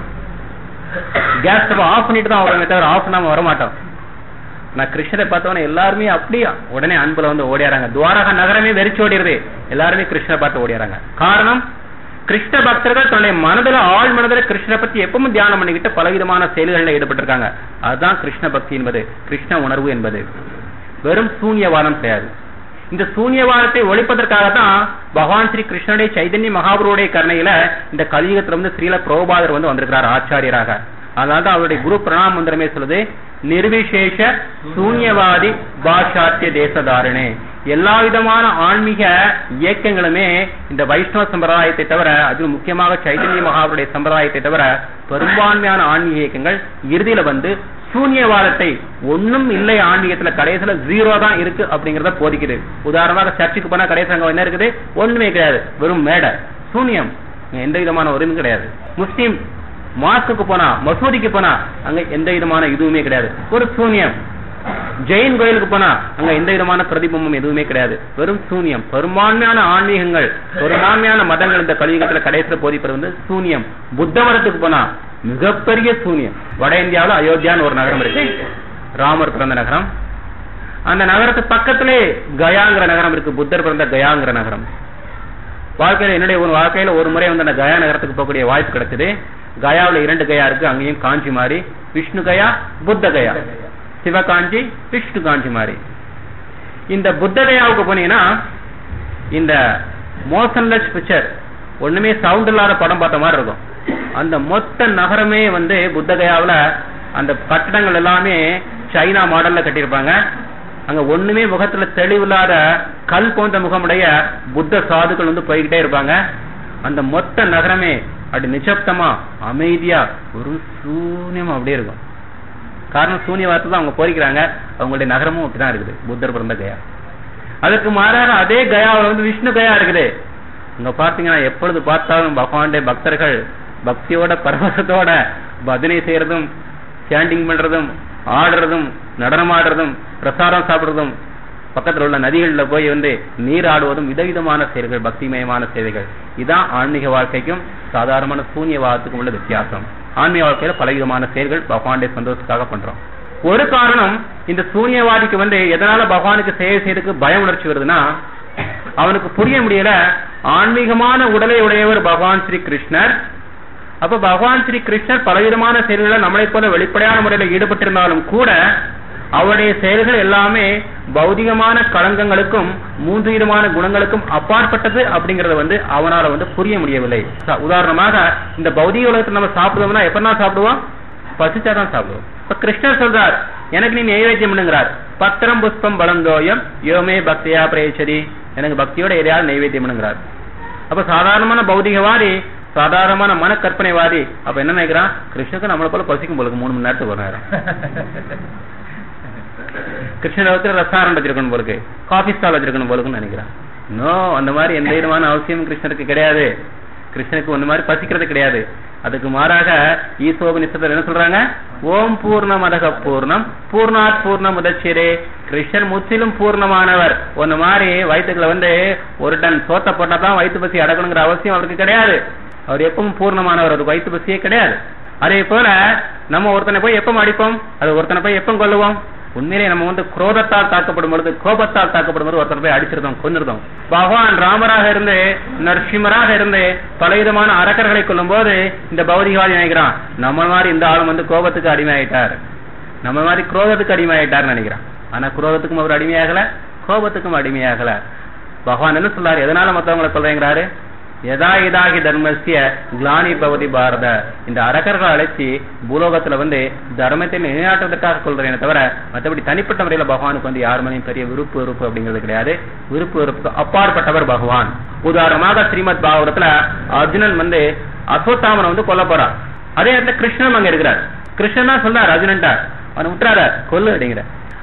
Speaker 1: கேஸ் ஸ்டவ் ஆஃப் பண்ணிட்டு தான் வருவோமே தவிர ஆஃப் பண்ணாம வர மாட்டோம் நான் கிருஷ்ணரை பார்த்தவன எல்லாருமே அப்படியே உடனே அன்புல வந்து ஓடியாராங்க துவாரகா நகரமே வெறிச்சு ஓடிடுது எல்லாருமே கிருஷ்ணரை பார்த்து ஓடியாராங்க காரணம் கிருஷ்ண பக்தர்கள் தன்னுடைய மனதுல ஆள் மனதுல கிருஷ்ணரை பத்தி எப்பவும் தியானம் பண்ணிக்கிட்டு பலவிதமான செயல்களில் ஈடுபட்டிருக்காங்க அதுதான் கிருஷ்ண பக்தி என்பது கிருஷ்ண உணர்வு என்பது வெறும் சூன்யவாதம் கிடையாது இந்த சூன்யவாதத்தை ஒழிப்பதற்காகத்தான் பகவான் ஸ்ரீ கிருஷ்ணனுடைய சைதன்ய மகாபுருடைய கருணையில இந்த கலியுகத்துல வந்து ஸ்ரீல பிரபுபாதர் வந்து வந்திருக்கிறார் ஆச்சாரியராக அதனால்தான் அவருடைய குரு பிரணாம் மந்திரமே சொல்லுது நிர்விசேஷ சூன்யவாதி பாஷாத்திய தேசதாரணே எல்லா விதமான ஆன்மீக இயக்கங்களுமே இந்த வைஷ்ணவ சம்பிரதாயத்தை தவிர அது முக்கியமாக சைதன்ய மகாபுருடைய சம்பிரதாயத்தை தவிர பெரும்பான்மையான ஆன்மீக இயக்கங்கள் இறுதியில வந்து சூன்யவாதத்தை ஒண்ணும் இல்லை ஆன்மீகத்துல கடைசியில ஜீரோ தான் இருக்கு அப்படிங்கறத போதிக்குது உதாரணமாக சர்ச்சுக்கு போனா கடைசி அங்க என்ன இருக்குது ஒண்ணுமே கிடையாது வெறும் மேடை சூன்யம் இங்க எந்த விதமான ஒரு இதுவும் கிடையாது முஸ்லீம் மாஸ்க்கு போனா மசூதிக்கு போனா அங்க எந்த விதமான இதுவுமே கிடையாது ஒரு சூன்யம் ஜெயின் கோயிலுக்கு போனா அங்க எந்த விதமான பிரதிபிம்பம் எதுவுமே கிடையாது வெறும் சூன்யம் பெரும்பான்மையான ஆன்மீகங்கள் பெரும்பான்மையான மதங்கள் இந்த கலியுகத்துல கடைசியில போதிப்பது வந்து சூன்யம் புத்த மதத்துக்கு போனா மிகப்பெரிய சூன்யம் வட இந்தியாவில் அயோத்தியான்னு ஒரு நகரம் இருக்கு ராமர் பிறந்த நகரம் அந்த நகரத்துக்கு பக்கத்திலே கயாங்கிற நகரம் இருக்கு புத்தர் பிறந்த கயாங்கிற நகரம் வாழ்க்கையில என்னுடைய ஒரு வாழ்க்கையில ஒரு முறை வந்து அந்த கயா நகரத்துக்கு போகக்கூடிய வாய்ப்பு கிடைச்சது கயாவுல இரண்டு கயா இருக்கு அங்கேயும் காஞ்சி மாதிரி விஷ்ணு கயா புத்த கயா சிவகாஞ்சி விஷ்ணு காஞ்சி மாதிரி இந்த புத்த கயாவுக்கு போனீங்கன்னா இந்த மோஷன்லெஸ் பிக்சர் ஒண்ணுமே சவுண்ட் இல்லாத படம் பார்த்த மாதிரி இருக்கும் அந்த மொத்த நகரமே வந்து புத்த கயாவுல அந்த கட்டடங்கள் எல்லாமே சைனா மாடல்ல கட்டியிருப்பாங்க அங்க ஒண்ணுமே முகத்துல தெளிவில்லாத கல் போன்ற முகமுடைய புத்த சாதுக்கள் வந்து போய்கிட்டே இருப்பாங்க அந்த மொத்த நகரமே அப்படி நிசப்தமா அமைதியா ஒரு சூன்யமா அப்படியே இருக்கும் காரணம் சூன்யவாதத்தை தான் அவங்க போரிக்கிறாங்க அவங்களுடைய நகரமும் அப்படிதான் இருக்குது புத்தர் பிறந்த கயா அதுக்கு மாறாக அதே கயாவில் வந்து விஷ்ணு கயா இருக்குது அங்க பாத்தீங்கன்னா எப்பொழுது பார்த்தாலும் பகவானுடைய பக்தர்கள் பக்தியோட பரவசத்தோட பஜனை செய்யறதும் ஸ்டாண்டிங் பண்றதும் ஆடுறதும் நடனம் ஆடுறதும் பிரசாரம் சாப்பிடுறதும் பக்கத்துல உள்ள நதிகள்ல போய் வந்து நீர் ஆடுவதும் விதவிதமான செயல்கள் பக்திமயமான சேவைகள் இதான் ஆன்மீக வாழ்க்கைக்கும் சாதாரணமான சூன்யவாதத்துக்கும் உள்ள வித்தியாசம் ஆன்மீக வாழ்க்கையில பலவிதமான செயல்கள் பகவானுடைய சந்தோஷத்துக்காக பண்றோம் ஒரு காரணம் இந்த சூன்யவாதிக்கு வந்து எதனால பகவானுக்கு சேவை செய்யறதுக்கு பயம் உணர்ச்சி வருதுன்னா அவனுக்கு புரிய முடியல ஆன்மீகமான உடலை உடையவர் பகவான் ஸ்ரீ கிருஷ்ணர் அப்ப பகவான் ஸ்ரீ கிருஷ்ணர் பலவிதமான செயல்களை நம்மளை போல வெளிப்படையான முறையில் ஈடுபட்டிருந்தாலும் கூட அவருடைய செயல்கள் எல்லாமே பௌதிகமான களங்கங்களுக்கும் மூன்று விதமான குணங்களுக்கும் அப்பாற்பட்டது அப்படிங்கறத வந்து அவனால வந்து புரிய முடியவில்லை ச- உதாரணமாக இந்த பௌதிக உலகத்துல நம்ம சாப்பிடுவோம்னா எப்ப சாப்பிடுவோம் பசிச்சாதான் சாப்பிடுவோம் இப்ப கிருஷ்ணர் சொல்றார் எனக்கு நீ நைவேத்தியம் பண்ணுங்கிறார் பத்திரம் புஷ்பம் பலந்தோயம் யோமே பக்தியா பிரேச்சதி எனக்கு பக்தியோட எதையாவது நைவேத்தியம் பண்ணுங்கிறார் அப்ப சாதாரணமான பௌதிகவாதி சாதாரணமான மன கற்பனைவாதி அப்ப என்ன நினைக்கிறான் கிருஷ்ணருக்கு நம்மளை போல பசிக்கும் போலுக்கு மூணு மணி நேரத்துக்கு ஒரு நேரம் கிருஷ்ணர் ஒருத்தர் ரெஸ்டாரண்ட் வச்சிருக்கணும் போலுக்கு காஃபி ஸ்டால் வச்சிருக்கணும் போலுக்குன்னு நினைக்கிறான் நோ அந்த மாதிரி எந்த விதமான அவசியமும் கிருஷ்ணருக்கு கிடையாது கிருஷ்ணனுக்கு ஒண்ணு மாதிரி பசிக்கிறது கிடையாது அதுக்கு மாறாக ஈசோபனிஷத்துல என்ன சொல்றாங்க ஓம் பூர்ணமதக பூர்ணம் பூர்ணாத் பூர்ணம் முதச்சிரே கிருஷ்ணன் முற்றிலும் பூர்ணமானவர் ஒன்னு மாதிரி வயிற்றுக்குள்ள வந்து ஒரு டன் சோத்த போட்டா தான் வயிற்று பசி அடக்கணுங்கிற அவசியம் அவருக்கு கிடையாது அவர் எப்பவும் பூர்ணமானவர் அவருக்கு வயிற்று பசியே கிடையாது அதே போல நம்ம ஒருத்தனை போய் எப்ப அடிப்போம் அது ஒருத்தனை போய் எப்ப கொல்லுவோம் உண்மையிலே நம்ம வந்து குரோதத்தால் தாக்கப்படும் பொழுது கோபத்தால் தாக்கப்படும் பொழுது ஒருத்தர் போய் அடிச்சிருந்தோம் கொன்னிருந்தோம் பகவான் ராமராக இருந்து நரசிம்மராக இருந்து பலவிதமான அரக்கர்களை கொல்லும் போது இந்த பௌதிகவாதி நினைக்கிறான் நம்ம மாதிரி இந்த ஆளும் வந்து கோபத்துக்கு அடிமையாயிட்டார் நம்ம மாதிரி குரோதத்துக்கு அடிமையாயிட்டார்னு நினைக்கிறான் ஆனா குரோதத்துக்கும் அவர் அடிமையாகல கோபத்துக்கும் அடிமையாகல பகவான் என்ன சொல்றாரு எதனால மத்தவங்களை சொல்றேங்கிறாரு எதா இதாகி தர்மசிய கிளானி பவதி பாரத இந்த அரக்கர்களை அழைச்சி பூலோகத்துல வந்து தர்மத்தை நிலைநாட்டுவதற்காக கொள்றேனே தவிர மற்றபடி தனிப்பட்ட முறையில பகவானுக்கு வந்து யார் மேலேயும் பெரிய விருப்பு வெறுப்பு அப்படிங்கிறது கிடையாது விருப்பு வெறுப்பு அப்பாற்பட்டவர் பகவான் உதாரணமாக ஸ்ரீமத் பாகவதத்துல அர்ஜுனன் வந்து அஸ்வத்தாமனை வந்து கொல்ல போறான் அதே இடத்துல கிருஷ்ணன் அங்க இருக்கிறார் கிருஷ்ணன் தான் சொல்றார் அர்ஜுனன்டா அவனை விட்டுறாரு கொல்லு அப்படிங்கிற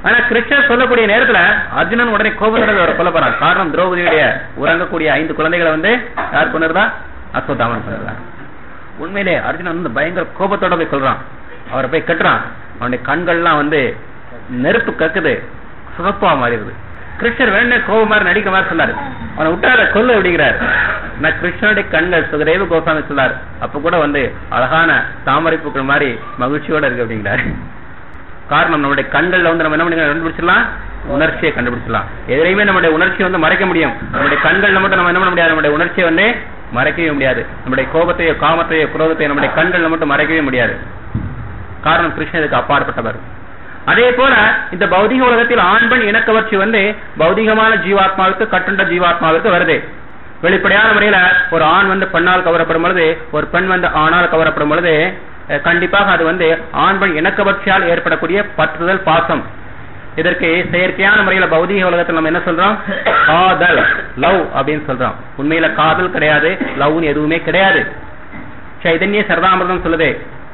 Speaker 1: ஆனா கிருஷ்ணர் சொல்லக்கூடிய நேரத்துல அர்ஜுனன் உடனே கோபத்தோட அவரை கொல்ல போறான் காரணம் திரௌபதியுடைய உறங்கக்கூடிய ஐந்து குழந்தைகளை வந்து யார் கொண்டுறதா அஸ்வத்தாமன் கொண்டுறான் உண்மையிலே அர்ஜுனன் வந்து பயங்கர கோபத்தோட போய் கொள்றான் அவரை போய் கட்டுறான் அவனுடைய கண்கள்லாம் வந்து நெருப்பு கக்குது சிவப்பா மாறிடுது கிருஷ்ணர் வேணே கோபம் மாதிரி நடிக்க மாதிரி சொன்னாரு அவனை விட்டாத கொல்லு அப்படிங்கிறாரு நான் கிருஷ்ணனுடைய கண்கள் சுகதேவ கோசாமி சொன்னார் அப்ப கூட வந்து அழகான தாமரை பூக்கள் மாதிரி மகிழ்ச்சியோட இருக்கு அப்படிங்கிறாரு காரணம் நம்மளுடைய கண்கள்ல வந்து நம்ம என்ன பண்ணி கண்டுபிடிச்சிடலாம் உணர்ச்சியை கண்டுபிடிச்சிடலாம் எதிரையுமே நம்முடைய உணர்ச்சியை வந்து மறைக்க முடியும் நம்முடைய கண்கள்ல மட்டும் நம்ம என்ன பண்ண முடியாது நம்முடைய உணர்ச்சியை வந்து மறைக்கவே முடியாது நம்முடைய கோபத்தையோ காமத்தையோ குரோதத்தையோ நம்முடைய கண்கள்ல மட்டும் மறைக்கவே முடியாது காரணம் கிருஷ்ணன் இதுக்கு அப்பாற்பட்டவர் அதே போல இந்த பௌதிக உலகத்தில் ஆண் பெண் இனக்கவர்ச்சி வந்து பௌதிகமான ஜீவாத்மாவுக்கு கட்டுண்ட ஜீவாத்மாவிற்கு வருது வெளிப்படையான முறையில ஒரு ஆண் வந்து பெண்ணால் கவரப்படும் பொழுது ஒரு பெண் வந்து ஆணால் கவரப்படும் பொழுது அஹ், கண்டிப்பாக அது வந்து ஆண் பெண் இனக்கவர்ச்சியால் ஏற்படக்கூடிய பற்றுதல் பாசம் இதற்கு செயற்கையான முறையில பௌதிக உலகத்தில் நம்ம என்ன சொல்றோம் காதல் லவ் அப்படின்னு சொல்றோம் உண்மையில காதல் கிடையாது லவ்னு எதுவுமே கிடையாது சைதன்ய சரதாமிரதம் சொல்லுது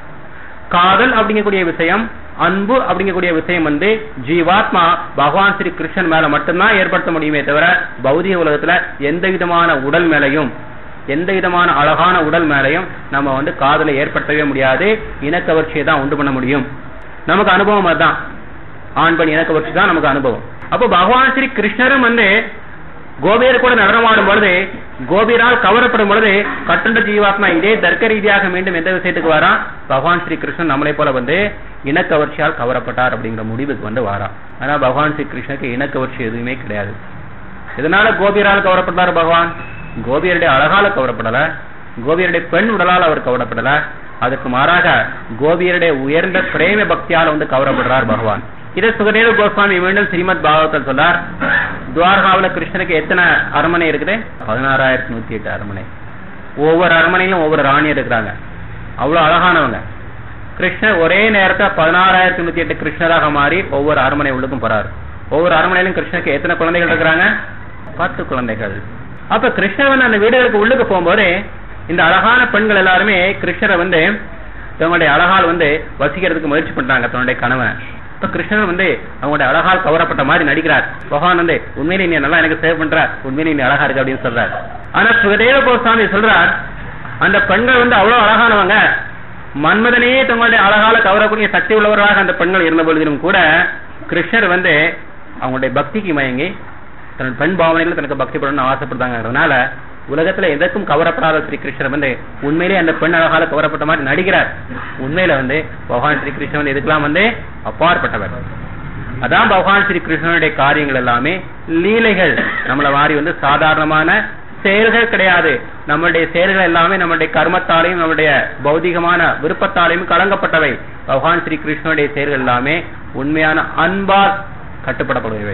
Speaker 1: காதல் அப்படிங்கக்கூடிய விஷயம் அன்பு அப்படிங்கக்கூடிய விஷயம் வந்து ஜீவாத்மா பகவான் ஸ்ரீ கிருஷ்ணன் மேல மட்டும்தான் ஏற்படுத்த முடியுமே தவிர பௌதிக உலகத்துல எந்த விதமான உடல் மேலையும் எந்த விதமான அழகான உடல் மேலையும் நம்ம வந்து காதலை ஏற்படுத்தவே முடியாது இனக்கவர்ச்சியை தான் உண்டு பண்ண முடியும் நமக்கு அனுபவம் அதுதான் ஆண் பெண் இனக்கவர்ச்சி தான் நமக்கு அனுபவம் அப்போ பகவான் ஸ்ரீ கிருஷ்ணரும் வந்து கோபியர் கூட நடனமாடும் பொழுது கோபியரால் கவரப்படும் பொழுது கட்டுண்ட ஜீவாத்மா இதே தர்க்க ரீதியாக மீண்டும் எந்த விஷயத்துக்கு வரா பகவான் ஸ்ரீ கிருஷ்ணன் நம்மளை போல வந்து இனக்கவர்ச்சியால் கவரப்பட்டார் அப்படிங்கிற முடிவுக்கு வந்து வாரா ஆனா பகவான் ஸ்ரீ கிருஷ்ணனுக்கு இனக்கவர்ச்சி எதுவுமே கிடையாது இதனால கோபியரால் கவரப்பட்டார் பகவான் கோபியருடைய அழகால கவரப்படல கோபியருடைய பெண் உடலால் அவர் கவரப்படல அதுக்கு மாறாக கோபியருடைய உயர்ந்த பிரேம பக்தியால் வந்து கவரப்படுறார் பகவான் இதை சுகதேவ கோஸ்வாமி மீண்டும் ஸ்ரீமத் பாகவத்தில் சொன்னார் துவாரகாவுல கிருஷ்ணனுக்கு எத்தனை அரண்மனை இருக்குது பதினாறாயிரத்தி நூத்தி எட்டு அரண்மனை ஒவ்வொரு அரண்மனையிலும் ஒவ்வொரு ராணி இருக்கிறாங்க அவ்வளவு அழகானவங்க கிருஷ்ணர் ஒரே நேரத்துல பதினாறாயிரத்தி நூத்தி எட்டு கிருஷ்ணராக மாறி ஒவ்வொரு அரண்மனை உள்ளுக்கும் போறாரு ஒவ்வொரு அரண்மனையிலும் கிருஷ்ணருக்கு எத்தனை குழந்தைகள் இருக்கிறாங்க பத்து குழந்தைகள் அப்ப கிருஷ்ணர் வந்து அந்த வீடுகளுக்கு உள்ளுக்கு போகும்போது இந்த அழகான பெண்கள் எல்லாருமே கிருஷ்ணரை வந்து தன்னுடைய அழகால் வந்து வசிக்கிறதுக்கு முயற்சி பண்றாங்க தன்னுடைய கணவன் இப்ப கிருஷ்ணர் வந்து அவங்களுடைய அழகால் கவரப்பட்ட மாதிரி நடிக்கிறார் பகவான் வந்து உண்மையிலே நீ நல்லா எனக்கு சேவ் பண்ற உண்மையிலே நீ அழகா இருக்கு அப்படின்னு சொல்றார் ஆனா சுகதேவ கோஸ்வாமி சொல்றார் அந்த பெண்கள் வந்து அவ்வளவு அழகானவங்க மன்மதனே தங்களுடைய அழகால கவரக்கூடிய சக்தி உள்ளவராக அந்த பெண்கள் இருந்த பொழுதிலும் கூட கிருஷ்ணர் வந்து அவங்களுடைய பக்திக்கு மயங்கி தன் பெண் பாவனைகள் தனக்கு பக்தி பண்ணணும்னு ஆசைப்படுறாங்கிறதுனால உலகத்துல எதற்கும் கவரப்படாத ஸ்ரீ கிருஷ்ணர் வந்து உண்மையிலே அந்த பெண் அழகால கவரப்பட்ட மாதிரி நடிக்கிறார் உண்மையில வந்து பகவான் ஸ்ரீ கிருஷ்ணன் வந்து இதுக்கெல்லாம் வந்து அப்பாற்பட்டவர் அதான் பகவான் ஸ்ரீ கிருஷ்ணனுடைய காரியங்கள் எல்லாமே லீலைகள் நம்மள வாரி வந்து சாதாரணமான செயல்கள் கிடையாது நம்மளுடைய செயல்கள் எல்லாமே நம்மளுடைய கர்மத்தாலையும் நம்மளுடைய பௌதிகமான விருப்பத்தாலையும் கலங்கப்பட்டவை பகவான் ஸ்ரீ கிருஷ்ணனுடைய செயல்கள் எல்லாமே உண்மையான அன்பால் கட்டுப்படப்படுபவை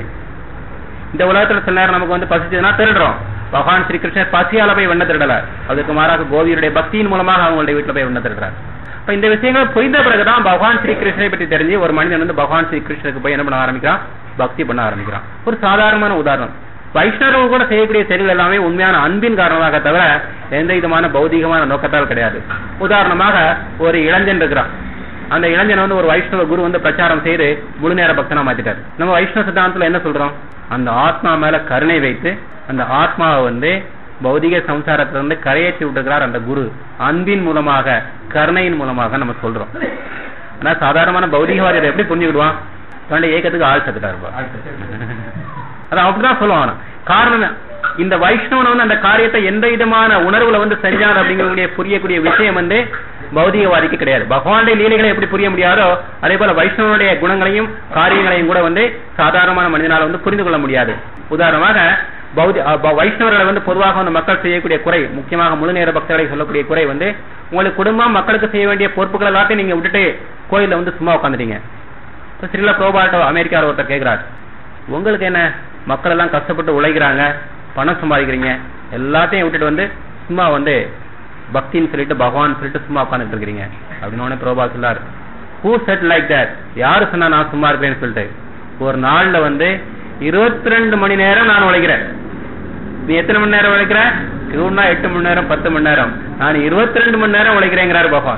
Speaker 1: இந்த உலகத்துல சில நேரம் நமக்கு வந்து பசிச்சதுன்னா திருடுறோம் பகவான் ஸ்ரீ கிருஷ்ணர் பசியால போய் வெண்ண திருடல அதுக்கு மாறாக கோபியருடைய பக்தியின் மூலமாக அவங்களுடைய வீட்டுல போய் வெண்ண திருடுறார் இப்ப இந்த விஷயங்கள் புரிந்த பிறகுதான் பகவான் ஸ்ரீ கிருஷ்ணரை பற்றி தெரிஞ்சு ஒரு மனிதன் வந்து பகவான் ஸ்ரீ கிருஷ்ணருக்கு போய் என்ன பண்ண ஆரம்பிக்கிறான் பக்தி பண்ண ஆரம்பிக்கிறான் ஒரு சாதாரணமான உதாரணம் வைஷ்ணவர்கள் கூட செய்யக்கூடிய செயல்கள் எல்லாமே உண்மையான அன்பின் காரணமாக தவிர எந்த விதமான பௌதிகமான நோக்கத்தால் கிடையாது உதாரணமாக ஒரு இளைஞன் இருக்கிறான் அந்த இளைஞன் வந்து ஒரு வைஷ்ணவ குரு வந்து பிரச்சாரம் செய்து முழு நேர பக்தனா மாத்திட்டாரு நம்ம வைஷ்ணவ சித்தாந்தத்துல என்ன சொல்றோம் அந்த ஆத்மா மேல கருணை வைத்து அந்த ஆத்மாவை வந்து பௌதிக சம்சாரத்துல இருந்து கரையேற்றி விட்டுக்கிறார் அந்த குரு அன்பின் மூலமாக கருணையின் மூலமாக நம்ம சொல்றோம் ஆனா சாதாரணமான பௌதிகவாதி அதை எப்படி புரிஞ்சுக்கிடுவான் தன்னுடைய ஏக்கத்துக்கு ஆள் சத்துட்டாரு அது அப்படிதான் சொல்லுவான் அவன். காரணம் என்ன? இந்த வைஷ்ணவன் வந்து அந்த காரியத்தை எந்த விதமான உணர்வுல வந்து செஞ்சான் அப்படிங்கக்கூடிய புரியக்கூடிய விஷயம் வந்து பௌதிகவாதிக்கு கிடையாது பகவானுடைய லீலைகளை எப்படி புரிய முடியாதோ அதே போல வைஷ்ணவனுடைய குணங்களையும் காரியங்களையும் கூட வந்து சாதாரணமான மனிதனால வந்து புரிந்து கொள்ள முடியாது உதாரணமாக பௌதி அ, ப- வைஷ்ணவர்களை வந்து பொதுவாக வந்து மக்கள் செய்யக்கூடிய குறை முக்கியமாக முழு நேர பக்தர்களை சொல்லக்கூடிய குறை வந்து உங்களுக்கு குடும்பம் மக்களுக்கு செய்ய வேண்டிய பொறுப்புகள் எல்லாத்தையும் நீங்க விட்டுட்டு கோயில்ல வந்து சும்மா உட்காந்துட்டீங்க இப்ப ஸ்ரீல புரோபாட்டோ அமெரிக்காவில் ஒருத்தர் கேட்கிறார் உங்களுக்கு என்ன மக்கள் எல்லாம் கஷ்டப்பட்டு உழைக்கிறாங்க பணம் சம்பாதிக்கிறீங்க எல்லாத்தையும் விட்டுட்டு வந்து சும்மா வந்து பக்தின்னு சொல்லிட்டு பகவான் சொல்லிட்டு சும்மா உட்காந்துட்டு இருக்கிறீங்க அப்படின்னு உடனே புரோபா சொல்லார் ஹூ செட் லைக் தட் யாரு சொன்னா நான் சும்மா இருப்பேன்னு சொல்லிட்டு ஒரு நாள்ல வந்து இருபத்தி ரெண்டு மணி நேரம் நான் உழைக்கிறேன் நீ எத்தனை மணி நேரம் உழைக்கிற இவனா எட்டு மணி நேரம் பத்து மணி நேரம் நான் இருபத்தி ரெண்டு மணி நேரம் உழைக்கிறேங்கிறாரு பகவான்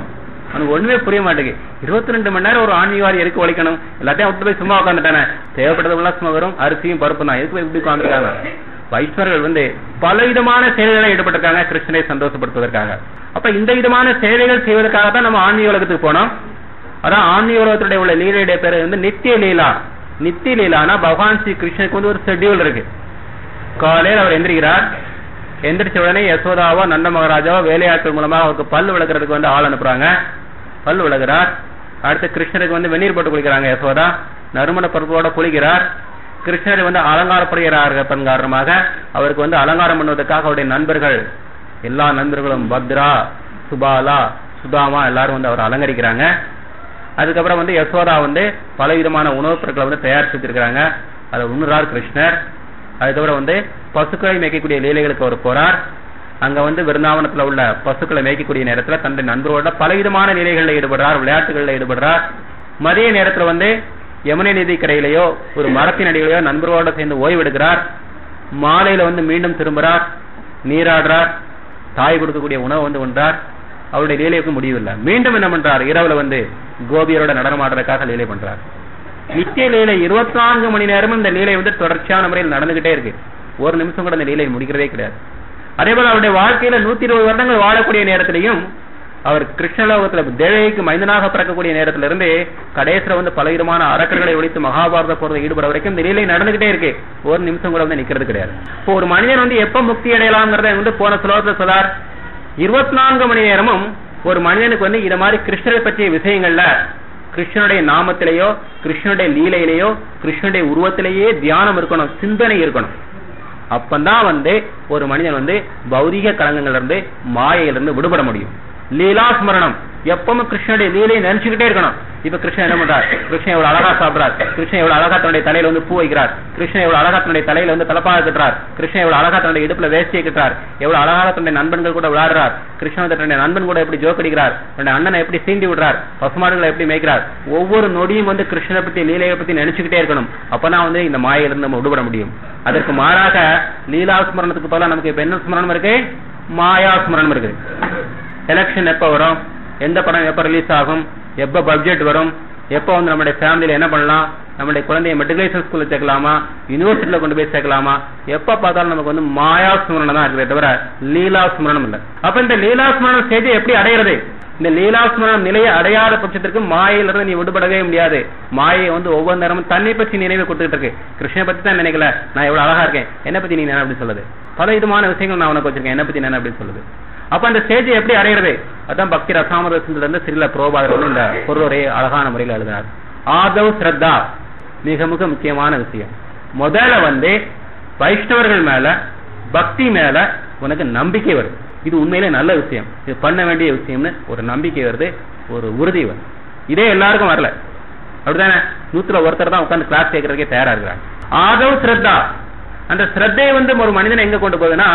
Speaker 1: அவனுக்கு ஒண்ணுமே புரிய மாட்டேங்குது இருபத்தி ரெண்டு மணி நேரம் ஒரு ஆன்மீகவாதி எதுக்கு உழைக்கணும் எல்லாத்தையும் விட்டு போய் சும்மா உட்காந்துட்டானே தேவைப்படுறதுலாம் சும்மா வரும் அரிசியும் பருப்பு தான் எதுக்கு போய் இப்படி உட்காந்துருக்காங்க வைஷ்ணவர்கள் வந்து பல விதமான செயல்களை ஈடுபட்டிருக்காங்க கிருஷ்ணனை சந்தோஷப்படுத்துவதற்காக அப்ப இந்த விதமான சேவைகள் செய்வதற்காக தான் நம்ம ஆன்மீக உலகத்துக்கு போனோம் அதான் ஆன்மீக உலகத்துடைய உள்ள லீலையுடைய பேர் வந்து நித்திய லீலா நித்திய லீலானா பகவான் ஸ்ரீ கிருஷ்ணனுக்கு வந்து ஒரு ஷெட்யூல் இருக்கு காலையில் அவர் எந்திரிக்கிறார் எந்திரிச்ச உடனே யசோதாவோ நந்த மகாராஜாவோ வேலையாட்கள் மூலமா அவருக்கு பல் விளக்குறதுக்கு வந்து ஆள் அனுப்புறாங்க பல் விளக்குறார் அடுத்து கிருஷ்ணருக்கு வந்து வெந்நீர் போட்டு குளிக்கிறாங்க யசோதா நறுமண பருப்போட குளிக்கிறார் கிருஷ்ணரை வந்து அலங்காரப்படுகிறார்கள் காரணமாக அவருக்கு வந்து அலங்காரம் பண்ணுவதற்காக அவருடைய நண்பர்கள் எல்லா நண்பர்களும் பத்ரா சுபாலா சுதாமா எல்லாரும் வந்து அவர் அலங்கரிக்கிறாங்க அதுக்கப்புறம் வந்து யசோதா வந்து பல விதமான உணவுப் பொருட்களை வந்து தயாரிச்சு வச்சிருக்கிறாங்க அதை உண்ணுறார் கிருஷ்ணர் அதுக்கப்புறம் வந்து பசுக்களை மேய்க்கக்கூடிய லீலைகளுக்கு அவர் போறார் அங்க வந்து விருந்தாவனத்துல உள்ள பசுக்களை மேய்க்கக்கூடிய நேரத்துல தன்னுடைய நண்பரோட பலவிதமான லீலைகளில் ஈடுபடுறார் விளையாட்டுகளில் ஈடுபடுறார் மதிய நேரத்துல வந்து யமுனை நதி கரையிலேயோ ஒரு மரத்தின் அடியிலேயோ நண்பர்களோட சேர்ந்து ஓய்வு எடுக்கிறார் மாலையில வந்து மீண்டும் திரும்புறார் நீராடுறார் தாய் கொடுக்கக்கூடிய உணவு வந்து உண்றார் அவருடைய லீலைக்கு முடிவில்லை மீண்டும் என்ன பண்றார் இரவுல வந்து கோபியரோட நடனமாடுறதுக்காக லீலை பண்றார் நித்திய லீலை இருபத்தி நான்கு மணி நேரமும் இந்த லீலை வந்து தொடர்ச்சியான முறையில் நடந்துகிட்டே இருக்கு ஒரு நிமிஷம் கூட இந்த லீலை முடிக்கிறதே கிடையாது அதே போல அவருடைய வாழ்க்கையில நூத்தி இருபது வருடங்கள் வாழக்கூடிய நேரத்திலையும் அவர் கிருஷ்ணலோகத்துல தேவகிக்கு மைந்தனாக பிறக்கக்கூடிய நேரத்துல இருந்து கடைசியில வந்து பலவிதமான அரக்கர்களை ஒழித்து மகாபாரத போறதை ஈடுபட வரைக்கும் இந்த லீலை நடந்துகிட்டே இருக்கு ஒரு நிமிஷம் கூட வந்து நிக்கிறது கிடையாது இப்போ ஒரு மனிதன் வந்து எப்ப முக்தி அடையலாம்ங்கிறத வந்து போன ஸ்லோகத்துல சொல்லார் இருபத்தி நான்கு மணி நேரமும் ஒரு மனிதனுக்கு வந்து இத மாதிரி கிருஷ்ணரை பற்றிய விஷயங்கள்ல கிருஷ்ணனுடைய நாமத்திலேயோ கிருஷ்ணனுடைய லீலையிலேயோ கிருஷ்ணனுடைய உருவத்திலேயே தியானம் இருக்கணும் சிந்தனை இருக்கணும் அப்பந்தான் வந்து ஒரு மனிதன் வந்து பௌதிக கலங்கங்கள்ல இருந்து மாயையிலிருந்து விடுபட முடியும் லீலா ஸ்மரணம் எப்பவும் கிருஷ்ணனுடைய லீலையை நினைச்சுக்கிட்டே இருக்கணும் இப்ப கிருஷ்ணன் என்ன பண்றார் கிருஷ்ணன் எவ்வளவு அழகா சாப்பிடுறார் கிருஷ்ணன் எவ்வளவு அழகா தன்னுடைய தலையில வந்து பூ வைக்கிறார் கிருஷ்ணன் எவ்வளவு அழகா தன்னுடைய தலையில வந்து தலப்பாக கட்டுறார் கிருஷ்ணன் எவ்வளவு அழகா தன்னுடைய இடுப்புல வேஷ்டியை கட்டுறார் எவ்வளவு அழகாக தன்னுடைய நண்பன்கள் கூட விளையாடுறார் கிருஷ்ணன் வந்து தன்னுடைய நண்பன் கூட எப்படி ஜோக் அடிக்கிறார் தன்னுடைய அண்ணனை எப்படி சீண்டி விடுறார் பசுமாடுகளை எப்படி மேய்க்கிறார் ஒவ்வொரு நொடியும் வந்து கிருஷ்ணனை பத்தி லீலையை பத்தி நினைச்சுக்கிட்டே இருக்கணும் அப்பதான் வந்து இந்த மாயிலிருந்து நம்ம விடுபட முடியும் அதற்கு மாறாக லீலா ஸ்மரணத்துக்கு பதிலாக நமக்கு இப்ப என்ன ஸ்மரணம் இருக்கு மாயா ஸ்மரணம் இருக்கு எலெக்ஷன் எப்ப வரும் எந்த படம் எப்ப ரிலீஸ் ஆகும் எப்ப பட்ஜெட் வரும் எப்போ வந்து நம்மளுடைய ஃபேமிலியில என்ன பண்ணலாம் நம்மளுடைய குழந்தைய மெட்ரிகுலேஷன் ஸ்கூல்ல சேர்க்கலாமா யூனிவர்சிட்டியில கொண்டு போய் சேர்க்கலாமா எப்ப பார்த்தாலும் நமக்கு வந்து மாயா ஸ்மரணம் தான் இருக்கிறத தவிர லீலா ஸ்மரணம் இல்ல அப்ப இந்த லீலா ஸ்மரணம் ஸ்டேஜை எப்படி அடையிறது இந்த லீலா ஸ்மரணம் நிலையை அடையாத பட்சத்திற்கு மாயிலிருந்து நீ விடுபடவே முடியாது மாயை வந்து ஒவ்வொரு நேரமும் தன்னை பற்றி நினைவு கொடுத்துட்டு இருக்கு கிருஷ்ணனை பத்தி தான் நினைக்கல நான் எவ்வளவு அழகா இருக்கேன் என்ன பத்தி நீ என்ன அப்படி சொல்லுது பல விதமான விஷயங்கள் நான் உனக்கு வச்சிருக்கேன் என்ன பத்தி என்ன அப்படி சொல்லுது அப்ப அந்த ஸ்டேஜ் எப்படி அடையிறது அதான் பக்தி ரசாமரசத்துல இருந்து சிறில புரோபாதர் வந்து இந்த பொருளை அழகான முறையில் எழுதினார் ஆதவ் ஸ்ரத்தா மிக மிக முக்கியமான விஷயம் முதல்ல வந்து வைஷ்ணவர்கள் மேல பக்தி மேல உனக்கு நம்பிக்கை வருது இது உண்மையிலே நல்ல விஷயம் இது பண்ண வேண்டிய விஷயம்னு ஒரு நம்பிக்கை வருது ஒரு உறுதி வருது இதே எல்லாருக்கும் வரல அப்படிதானே நூத்துல ஒருத்தர் தான் உட்காந்து கிளாஸ் கேட்கறதுக்கே தயாரா இருக்கிறாங்க ஆதவ் ஸ்ரத்தா அந்த ஸ்ரத்தையை வந்து ஒரு மனிதனை எங்க கொண்டு போகுதுன்னா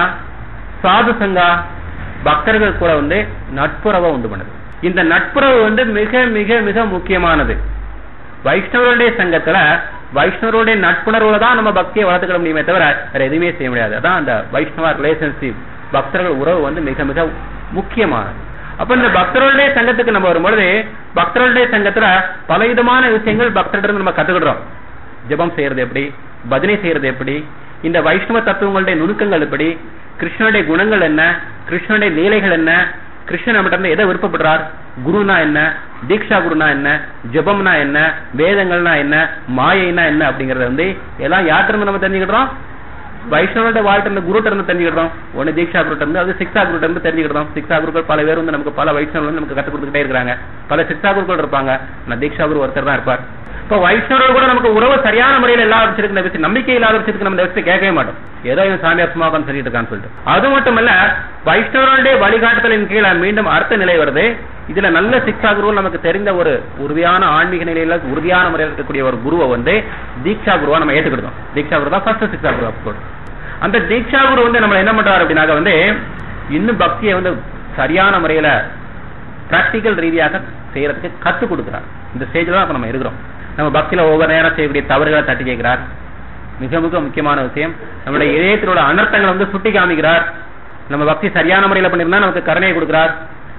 Speaker 1: சாது சங்கா பக்தர்கள் கூட வந்து நட்புறவை உண்டு பண்ணுது இந்த நட்புறவு வந்து மிக மிக மிக முக்கியமானது வைஷ்ணவருடைய சங்கத்துல வைஷ்ணவருடைய நட்புணர்வுல தான் நம்ம பக்தியை வளர்த்துக்கிட முடியுமே தவிர வேற எதுவுமே செய்ய முடியாது அதான் அந்த வைஷ்ணவ ரிலேஷன்ஷிப் பக்தர்கள் உறவு வந்து மிக மிக முக்கியமானது அப்ப இந்த பக்தர்களுடைய சங்கத்துக்கு நம்ம வரும்பொழுது பக்தர்களுடைய சங்கத்துல பலவிதமான விஷயங்கள் பக்தர்கிட்ட நம்ம கத்துக்கிடுறோம் ஜெபம் செய்யறது எப்படி பஜனை செய்யறது எப்படி இந்த வைஷ்ணவ தத்துவங்களுடைய நுணுக்கங்கள் எப்படி கிருஷ்ணனுடைய குணங்கள் என்ன கிருஷ்ணனுடைய லீலைகள் என்ன கிருஷ்ணன் நம்மகிட்ட இருந்து எதை விருப்பப்படுறார் குருனா என்ன தீக்ஷா குருனா என்ன ஜெபம்னா என்ன வேதங்கள்னா என்ன மாயைனா என்ன அப்படிங்கறத வந்து எல்லாம் யார்கிட்ட இருந்து நம்ம தெரிஞ்சுக்கிட்டோம் வைஷ்ணவனுடைய வாழ்க்கை இருந்து குருட்ட இருந்து தெரிஞ்சுக்கிட்டோம் ஒன்னு தீக்ஷா குருட்ட இருந்து அது சிக்ஷா குருட்ட இருந்து தெரிஞ்சுக்கிட்டோம் சிக்ஷா குருக்கள் பல பேர் வந்து நமக்கு பல வைஷ்ணவர்கள் வந்து நமக்கு கற்றுக் கொடுத்துட்டே இருக்காங்க பல சிக்ஷா குருக்கள் இருப்பாங்க ஆனா தீக்ஷா குரு ஒருத்தர் தான் இருப்பார் இப்ப வைஷ்ணவர்கள் கூட நமக்கு உறவு சரியான முறையில் எல்லா வச்சிருக்கு இந்த விஷயம் நம்பிக்கை இல்லாத விஷயத்துக்கு நம்ம இந்த விஷயத்தை கேட்கவே மாட்டோம் ஏதோ இவன் சாமியார் சும்மா உட்கார்ந்து சொல்லிட்டு இருக்கான்னு சொல்லிட்டு அது மட்டுமல்ல வைஷ்ணவர்களுடைய வழிகாட்டுதலின் கீழே மீண்டும் அடுத்த நிலை வருது இதுல நல்ல சிக்ஷா குருவும் நமக்கு தெரிந்த ஒரு உறுதியான ஆன்மீக நிலையில உறுதியான முறையில் இருக்கக்கூடிய ஒரு குருவை வந்து தீக்ஷா குருவா நம்ம ஏத்துக்கிட்டோம் தீக்ஷா குரு தான் ஃபர்ஸ்ட் சிக்ஷா குரு அப்போ அந்த தீக்ஷா குரு வந்து நம்ம என்ன பண்றாரு அப்படின்னாக்க வந்து இன்னும் பக்தியை வந்து சரியான முறையில பிராக்டிக்கல் ரீதியாக செய்யறதுக்கு கத்து கொடுக்குறார் இந்த ஸ்டேஜ்ல தான் இப்ப நம்ம இருக்கிறோம் நம்ம பக்தியில ஒவ்வொரு நேரம் செய்யக்கூடிய தவறுகளை தட்டி கேட்கிறார் மிக மிக முக்கியமான விஷயம் நம்முடைய இதயத்தினோட அனர்த்தங்களை வந்து சுட்டி காமிக்கிறார் நம்ம பக்தி சரியான முறையில பண்ணிருந்தா நமக்கு கருணையை கொடுக்கிறார்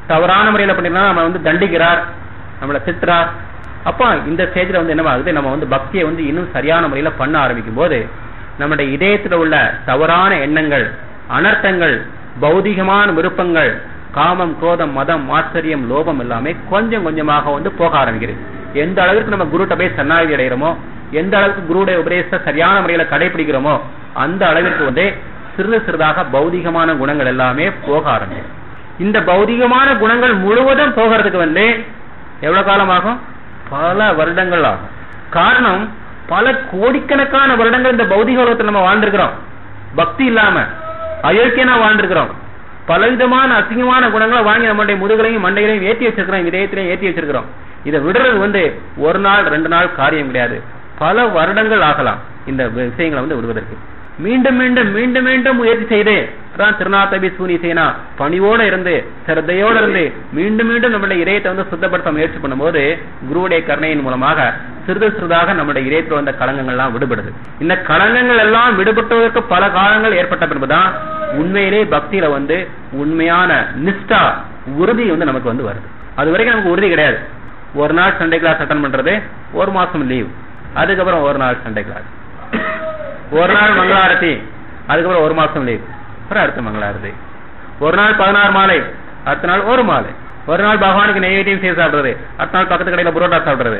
Speaker 1: தவறான முறையில பண்ணிருந்தா நம்ம வந்து தண்டிக்கிறார் நம்மளை திட்டுறார் அப்போ இந்த ஸ்டேஜ்ல வந்து என்னவாகுது நம்ம வந்து பக்தியை வந்து இன்னும் சரியான முறையில பண்ண ஆரம்பிக்கும் போது நம்முடைய இதயத்துல உள்ள தவறான எண்ணங்கள் அனர்த்தங்கள் பௌதிகமான விருப்பங்கள் காமம் குரோதம் மதம் மாச்சரியம் லோபம் எல்லாமே கொஞ்சம் கொஞ்சமாக வந்து போக ஆரம்பிக்கிறது எந்த அளவுக்கு நம்ம குருட்ட போய் சன்னாதி அடைகிறோமோ எந்த அளவுக்கு குருடைய உபதேசத்தை சரியான முறையில கடைபிடிக்கிறோமோ அந்த அளவிற்கு வந்து சிறிது சிறிதாக பௌதிகமான குணங்கள் எல்லாமே போக ஆரம்பிக்கும் இந்த பௌதிகமான குணங்கள் முழுவதும் போகிறதுக்கு வந்து எவ்வளவு காலம் ஆகும் பல வருடங்கள் ஆகும் காரணம் பல கோடிக்கணக்கான வருடங்கள் இந்த பௌதிக உலகத்தில் நம்ம வாழ்ந்திருக்கிறோம் பக்தி இல்லாம அயோக்கியனா வாழ்ந்திருக்கிறோம் பலவிதமான அசிங்கமான குணங்களை வாங்கி நம்மளுடைய முதுகலையும் மண்டைகளையும் ஏற்றி வச்சிருக்கிறோம் இதயத்திலையும் ஏற்றி வச்சிருக்கிறோம் இதை விடுறது வந்து ஒரு நாள் ரெண்டு நாள் காரியம் கிடையாது பல வருடங்கள் ஆகலாம் இந்த விஷயங்களை வந்து விடுவதற்கு மீண்டும் மீண்டும் மீண்டும் மீண்டும் முயற்சி செய்து அதான் திருநாத்தபி சூனி சேனா பணிவோட இருந்து சிரத்தையோட இருந்து மீண்டும் மீண்டும் நம்மளுடைய இதயத்தை வந்து சுத்தப்படுத்த முயற்சி பண்ணும்போது குருவுடைய கருணையின் மூலமாக சிறிது சிறிதாக நம்முடைய இதயத்தில் வந்த களங்கங்கள்லாம் விடுபடுது இந்த களங்கங்கள் எல்லாம் விடுபட்டதற்கு பல காலங்கள் ஏற்பட்ட பின்புதான் உண்மையிலே பக்தியில வந்து உண்மையான நிஷ்டா உறுதி வந்து நமக்கு வந்து வருது அது வரைக்கும் நமக்கு உறுதி கிடையாது ஒரு நாள் சண்டே கிளாஸ் அட்டன் பண்றது ஒரு மாசம் லீவ் அதுக்கப்புறம் ஒரு நாள் சண்டே கிளாஸ் ஒரு நாள் மங்களாரத்தி அதுக்கப்புறம் ஒரு மாசம் லீவ் அப்புறம் அடுத்த மங்களாரத்தி ஒரு நாள் பதினாறு மாலை அடுத்த நாள் ஒரு மாலை ஒரு நாள் பகவானுக்கு நெய்வேட்டியம் செய்து சாப்பிடுறது அடுத்த நாள் பக்கத்து கடையில புரோட்டா சாப்பிடுறது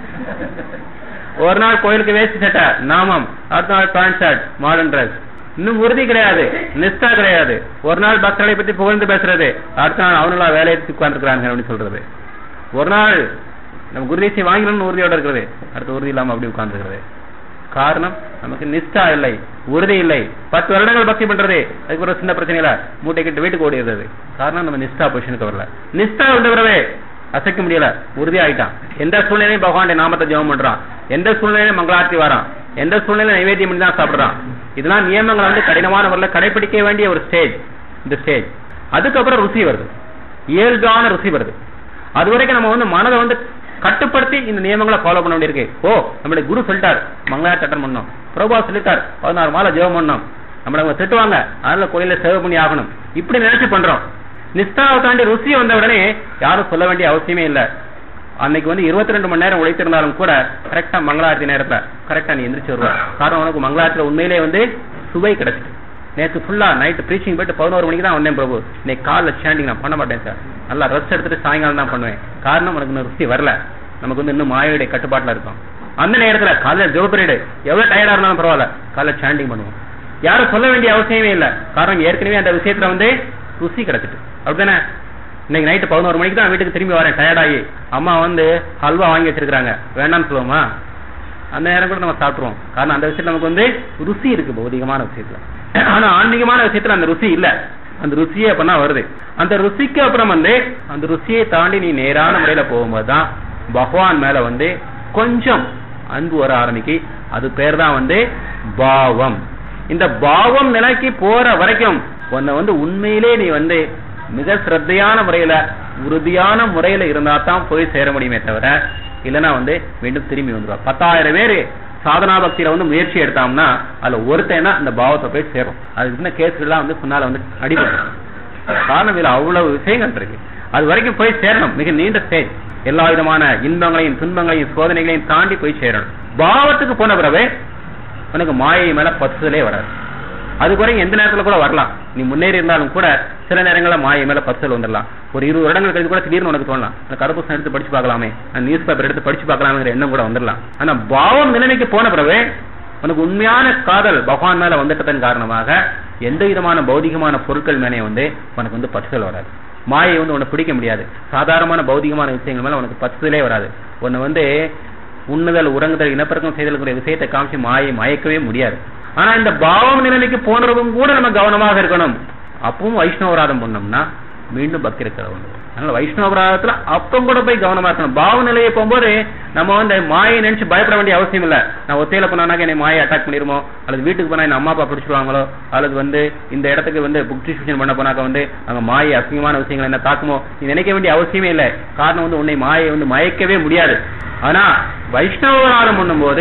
Speaker 1: ஒரு நாள் கோயிலுக்கு வேஸ்ட் சட்டை நாமம் அடுத்த நாள் பேண்ட் ஷர்ட் மாடர்ன் ட்ரெஸ் இன்னும் உறுதி கிடையாது நிஷ்டா கிடையாது ஒரு நாள் பக்தர்களை பத்தி புகழ்ந்து பேசுறது அடுத்த நாள் அவனுங்களா வேலையை உட்கார்ந்துருக்காங்க அப்படின்னு சொல்றது ஒரு நாள் நம்ம குருதேசி வாங்கணும்னு உறுதியோட இருக்கிறது அடுத்த உறுதி இல்லாம அப்படி உட்கார்ந்துருக்கிறது காரணம் நமக்கு நிஷ்டா இல்லை உறுதி இல்லை பத்து வருடங்கள் பக்தி பண்றது அதுக்கு ஒரு சின்ன பிரச்சனை இல்ல மூட்டை கட்டு வீட்டுக்கு ஓடிடுறது காரணம் நம்ம நிஷ்டா பொசிஷனுக்கு வரல நிஷ்டா உண்டவரவே அசைக்க முடியல உறுதி ஆயிட்டான் எந்த சூழ்நிலையும் பகவானுடைய நாமத்தை ஜெபம் பண்றான் எந்த சூழ்நிலையும் மங்களார்த்தி வரான் எந்த சூழ்நிலையும் நைவேத்தியம் பண்ணி தான் சாப்பிடுறான் இதெல்லாம் நியமங்கள் வந்து கடினமான முறையில் கடைபிடிக்க வேண்டிய ஒரு ஸ்டேஜ் இந்த ஸ்டேஜ் அதுக்கப்புறம் ருசி வருது இயல்பான ருசி வருது அது வரைக்கும் நம்ம வந்து மனதை வந்து கட்டுப்படுத்தி இந்த நியமங்களை ஃபாலோ பண்ண வேண்டியிருக்கு ஓ நம்மளுடைய குரு சொல்லிட்டார் மங்களார் அட்டன் பண்ணோம் பிரபா சொல்லிட்டார் பதினாறு மாலை ஜெபம் பண்ணோம் நம்மள அவங்க திட்டுவாங்க அதனால கோயில சேவை பண்ணி ஆகணும் இப்படி நினைச்சு பண்றோம் நிஷ்டாவை தாண்டி ருசி வந்த உடனே யாரும் சொல்ல வேண்டிய அவசியமே இல்ல அன்னைக்கு வந்து இருபத்தி ரெண்டு மணி நேரம் உழைத்திருந்தாலும் கூட கரெக்டா மங்களாரத்தி நேரத்துல கரெக்டா நீ எந்திரிச்சு வருவ காரணம் உனக்கு மங்களாரத்துல உண்மையிலே வந்து சுவை கிடைச்சிட்டு நேற்று ஃபுல்லா நைட்டு ப்ரீச்சிங் போயிட்டு பதினோரு மணிக்கு தான் வந்தேன் பிரபு இன்னைக்கு காலைல ஸ்டாண்டிங் நான் பண்ண மாட்டேன் சார் நல்லா ரெஸ்ட் எடுத்துட்டு சாயங்காலம் தான் பண்ணுவேன் காரணம் உனக்கு இன்னும் ருசி வரல நமக்கு வந்து இன்னும் மாயோடைய கட்டுப்பாட்டுல இருக்கும் அந்த நேரத்துல காலையில ஜோ பீரியடு எவ்வளவு டயர்டா இருந்தாலும் பரவாயில்ல காலைல ஸ்டாண்டிங் பண்ணுவோம் யாரும் சொல்ல வேண்டிய அவசியமே இல்ல காரணம் ஏற்கனவே அந்த விஷயத்துல வந்து ருசி கிடைச்சிட்டு அப்படிதானே இன்னைக்கு நைட்டு பதினோரு மணிக்கு தான் வீட்டுக்கு திரும்பி வரேன் டயர்டாகி அம்மா வந்து ஹல்வா வாங்கி வச்சிருக்காங்க வேண்டாம்னு சொல்லுவோமா அந்த நேரம் கூட நம்ம சாப்பிடுவோம் காரணம் அந்த விஷயத்துல நமக்கு வந்து ருசி இருக்கு பௌதிகமான விஷயத்துல ஆனா ஆன்மீகமான விஷயத்துல அந்த ருசி இல்ல அந்த ருசியே அப்பனா வருது அந்த ருசிக்கு அப்புறம் வந்து அந்த ருசியை தாண்டி நீ நேரான முறையில போகும்போது தான் பகவான் மேல வந்து கொஞ்சம் அன்பு வர ஆரம்பிக்கு அது பேர் தான் வந்து பாவம் இந்த பாவம் நிலைக்கு போற வரைக்கும் உன்னை வந்து உண்மையிலே நீ வந்து மிக சிரத்தையான முறையில உறுதியான முறையில இருந்தா தான் போய் சேர முடியுமே தவிர இல்லைன்னா வந்து மீண்டும் திரும்பி வந்துருவா பத்தாயிரம் பேரு சாதனா பக்தியில வந்து முயற்சி எடுத்தோம்னா அதுல ஒருத்தனா அந்த பாவத்தை போய் சேரும் அது சின்ன கேஸ்கள்லாம் வந்து முன்னால வந்து அடிபடும் காரணம் இதுல அவ்வளவு விஷயங்கள் இருக்கு அது வரைக்கும் போய் சேரணும் மிக நீண்ட ஸ்டேஜ் எல்லா விதமான இன்பங்களையும் துன்பங்களையும் சோதனைகளையும் தாண்டி போய் சேரணும் பாவத்துக்கு போன பிறகு உனக்கு மாயை மேல பத்துதலே வராது அது குறையும் எந்த நேரத்துல கூட வரலாம் நீ முன்னேறி இருந்தாலும் கூட சில நேரங்கள்ல மாயை மேல பத்துதல் வந்துடலாம் ஒரு இருபது வருடங்கள் கழிச்சு கூட திடீர்னு உனக்கு தோணலாம் அந்த கருப்புசம் எடுத்து படிச்சு பார்க்கலாமே நியூஸ் பேப்பர் எடுத்து படிச்சு பார்க்கலாம்ங்கிற எண்ணம் கூட வந்துடலாம் ஆனா பாவம் நிலைமைக்கு போன பிறகு உனக்கு உண்மையான காதல் பகவான் மேல வந்துட்டதன் காரணமாக எந்த விதமான பௌதிகமான பொருட்கள் மேலே வந்து உனக்கு வந்து பற்றுதல் வராது மாயை வந்து உன்னை பிடிக்க முடியாது சாதாரணமான பௌதிகமான விஷயங்கள் மேல உனக்கு பற்றுதலே வராது உன்னை வந்து உண்ணுதல் உறங்குதல் இனப்பெருக்கம் செய்தல் விஷயத்தை காமிச்சு மாயை மயக்கவே முடியாது ஆனா இந்த பாவம் நிலைமைக்கு போனவங்க கூட நம்ம கவனமாக இருக்கணும் அப்பவும் வைஷ்ணவராதம் பண்ணோம்னா மீண்டும் பக்தி இருக்கிறவங்க அதனால வைஷ்ணவராதத்துல அப்பம் கூட போய் கவனமா இருக்கணும் பாவ நிலையை போகும்போது நம்ம வந்து மாயை நினைச்சு பயப்பட வேண்டிய அவசியம் இல்ல நான் ஒத்தையில போனாக்க என்னை மாயை அட்டாக் பண்ணிருமோ அல்லது வீட்டுக்கு போனா என் அம்மா அப்பா பிடிச்சிருவாங்களோ அல்லது வந்து இந்த இடத்துக்கு வந்து புக் டிஸ்ட்ரிபியூஷன் பண்ண போனாக்க வந்து அங்க மாயை அசிங்கமான விஷயங்கள் என்ன தாக்குமோ நீ நினைக்க வேண்டிய அவசியமே இல்லை காரணம் வந்து உன்னை மாயை வந்து மயக்கவே முடியாது ஆனா வைஷ்ணவராதம் பண்ணும்போது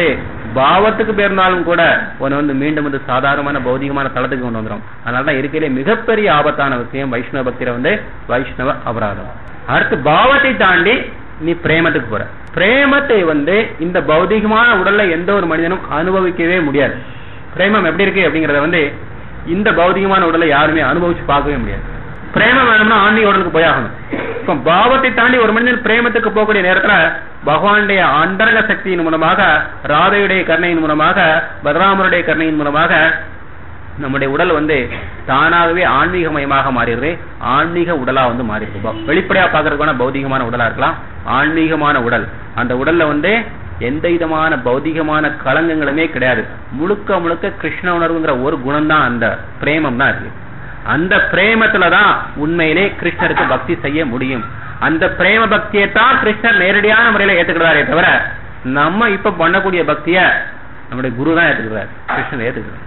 Speaker 1: பாவத்துக்கு பேர்னாலும் கூட உன்னை வந்து மீண்டும் வந்து சாதாரணமான பௌதிகமான தளத்துக்கு கொண்டு வந்துடும் அதனால தான் இருக்கையிலே மிகப்பெரிய ஆபத்தான விஷயம் வைஷ்ணவ பக்தியில வந்து வைஷ்ணவ அபராதம் அடுத்து பாவத்தை தாண்டி நீ பிரேமத்துக்கு போற பிரேமத்தை வந்து இந்த பௌதிகமான உடல்ல எந்த ஒரு மனிதனும் அனுபவிக்கவே முடியாது பிரேமம் எப்படி இருக்கு அப்படிங்கறத வந்து இந்த பௌதிகமான உடலை யாருமே அனுபவிச்சு பார்க்கவே முடியாது பிரேமம் வேணும்னா ஆன்மீக உடலுக்கு போயாகணும் இப்ப பாவத்தை தாண்டி ஒரு மனிதன் பிரேமத்துக்கு போகக்கூடிய நேரத்துல பகவானுடைய அந்தரங்க சக்தியின் மூலமாக ராதையுடைய கருணையின் மூலமாக பலராமருடைய கருணையின் மூலமாக நம்முடைய உடல் வந்து தானாகவே ஆன்மீகமயமாக மாறிடுது ஆன்மீக உடலா வந்து மாறிடுது ப- வெளிப்படையா பாக்குறதுக்கான பௌதிகமான உடலா இருக்கலாம் ஆன்மீகமான உடல் அந்த உடல்ல வந்து எந்த விதமான பௌதிகமான களங்கங்களுமே கிடையாது முழுக்க முழுக்க கிருஷ்ண உணர்வுங்கிற ஒரு குணம் தான் அந்த பிரேமம் தான் இருக்கு அந்த பிரேமத்துல தான் உண்மையிலே கிருஷ்ணருக்கு பக்தி செய்ய முடியும் அந்த பிரேம பக்தியை தான் கிருஷ்ணர் நேரடியான முறையில ஏத்துக்கிறாரே தவிர நம்ம இப்ப பண்ணக்கூடிய பக்திய நம்முடைய குரு தான் ஏத்துக்கிறார் கிருஷ்ணர் ஏத்துக்கிறார்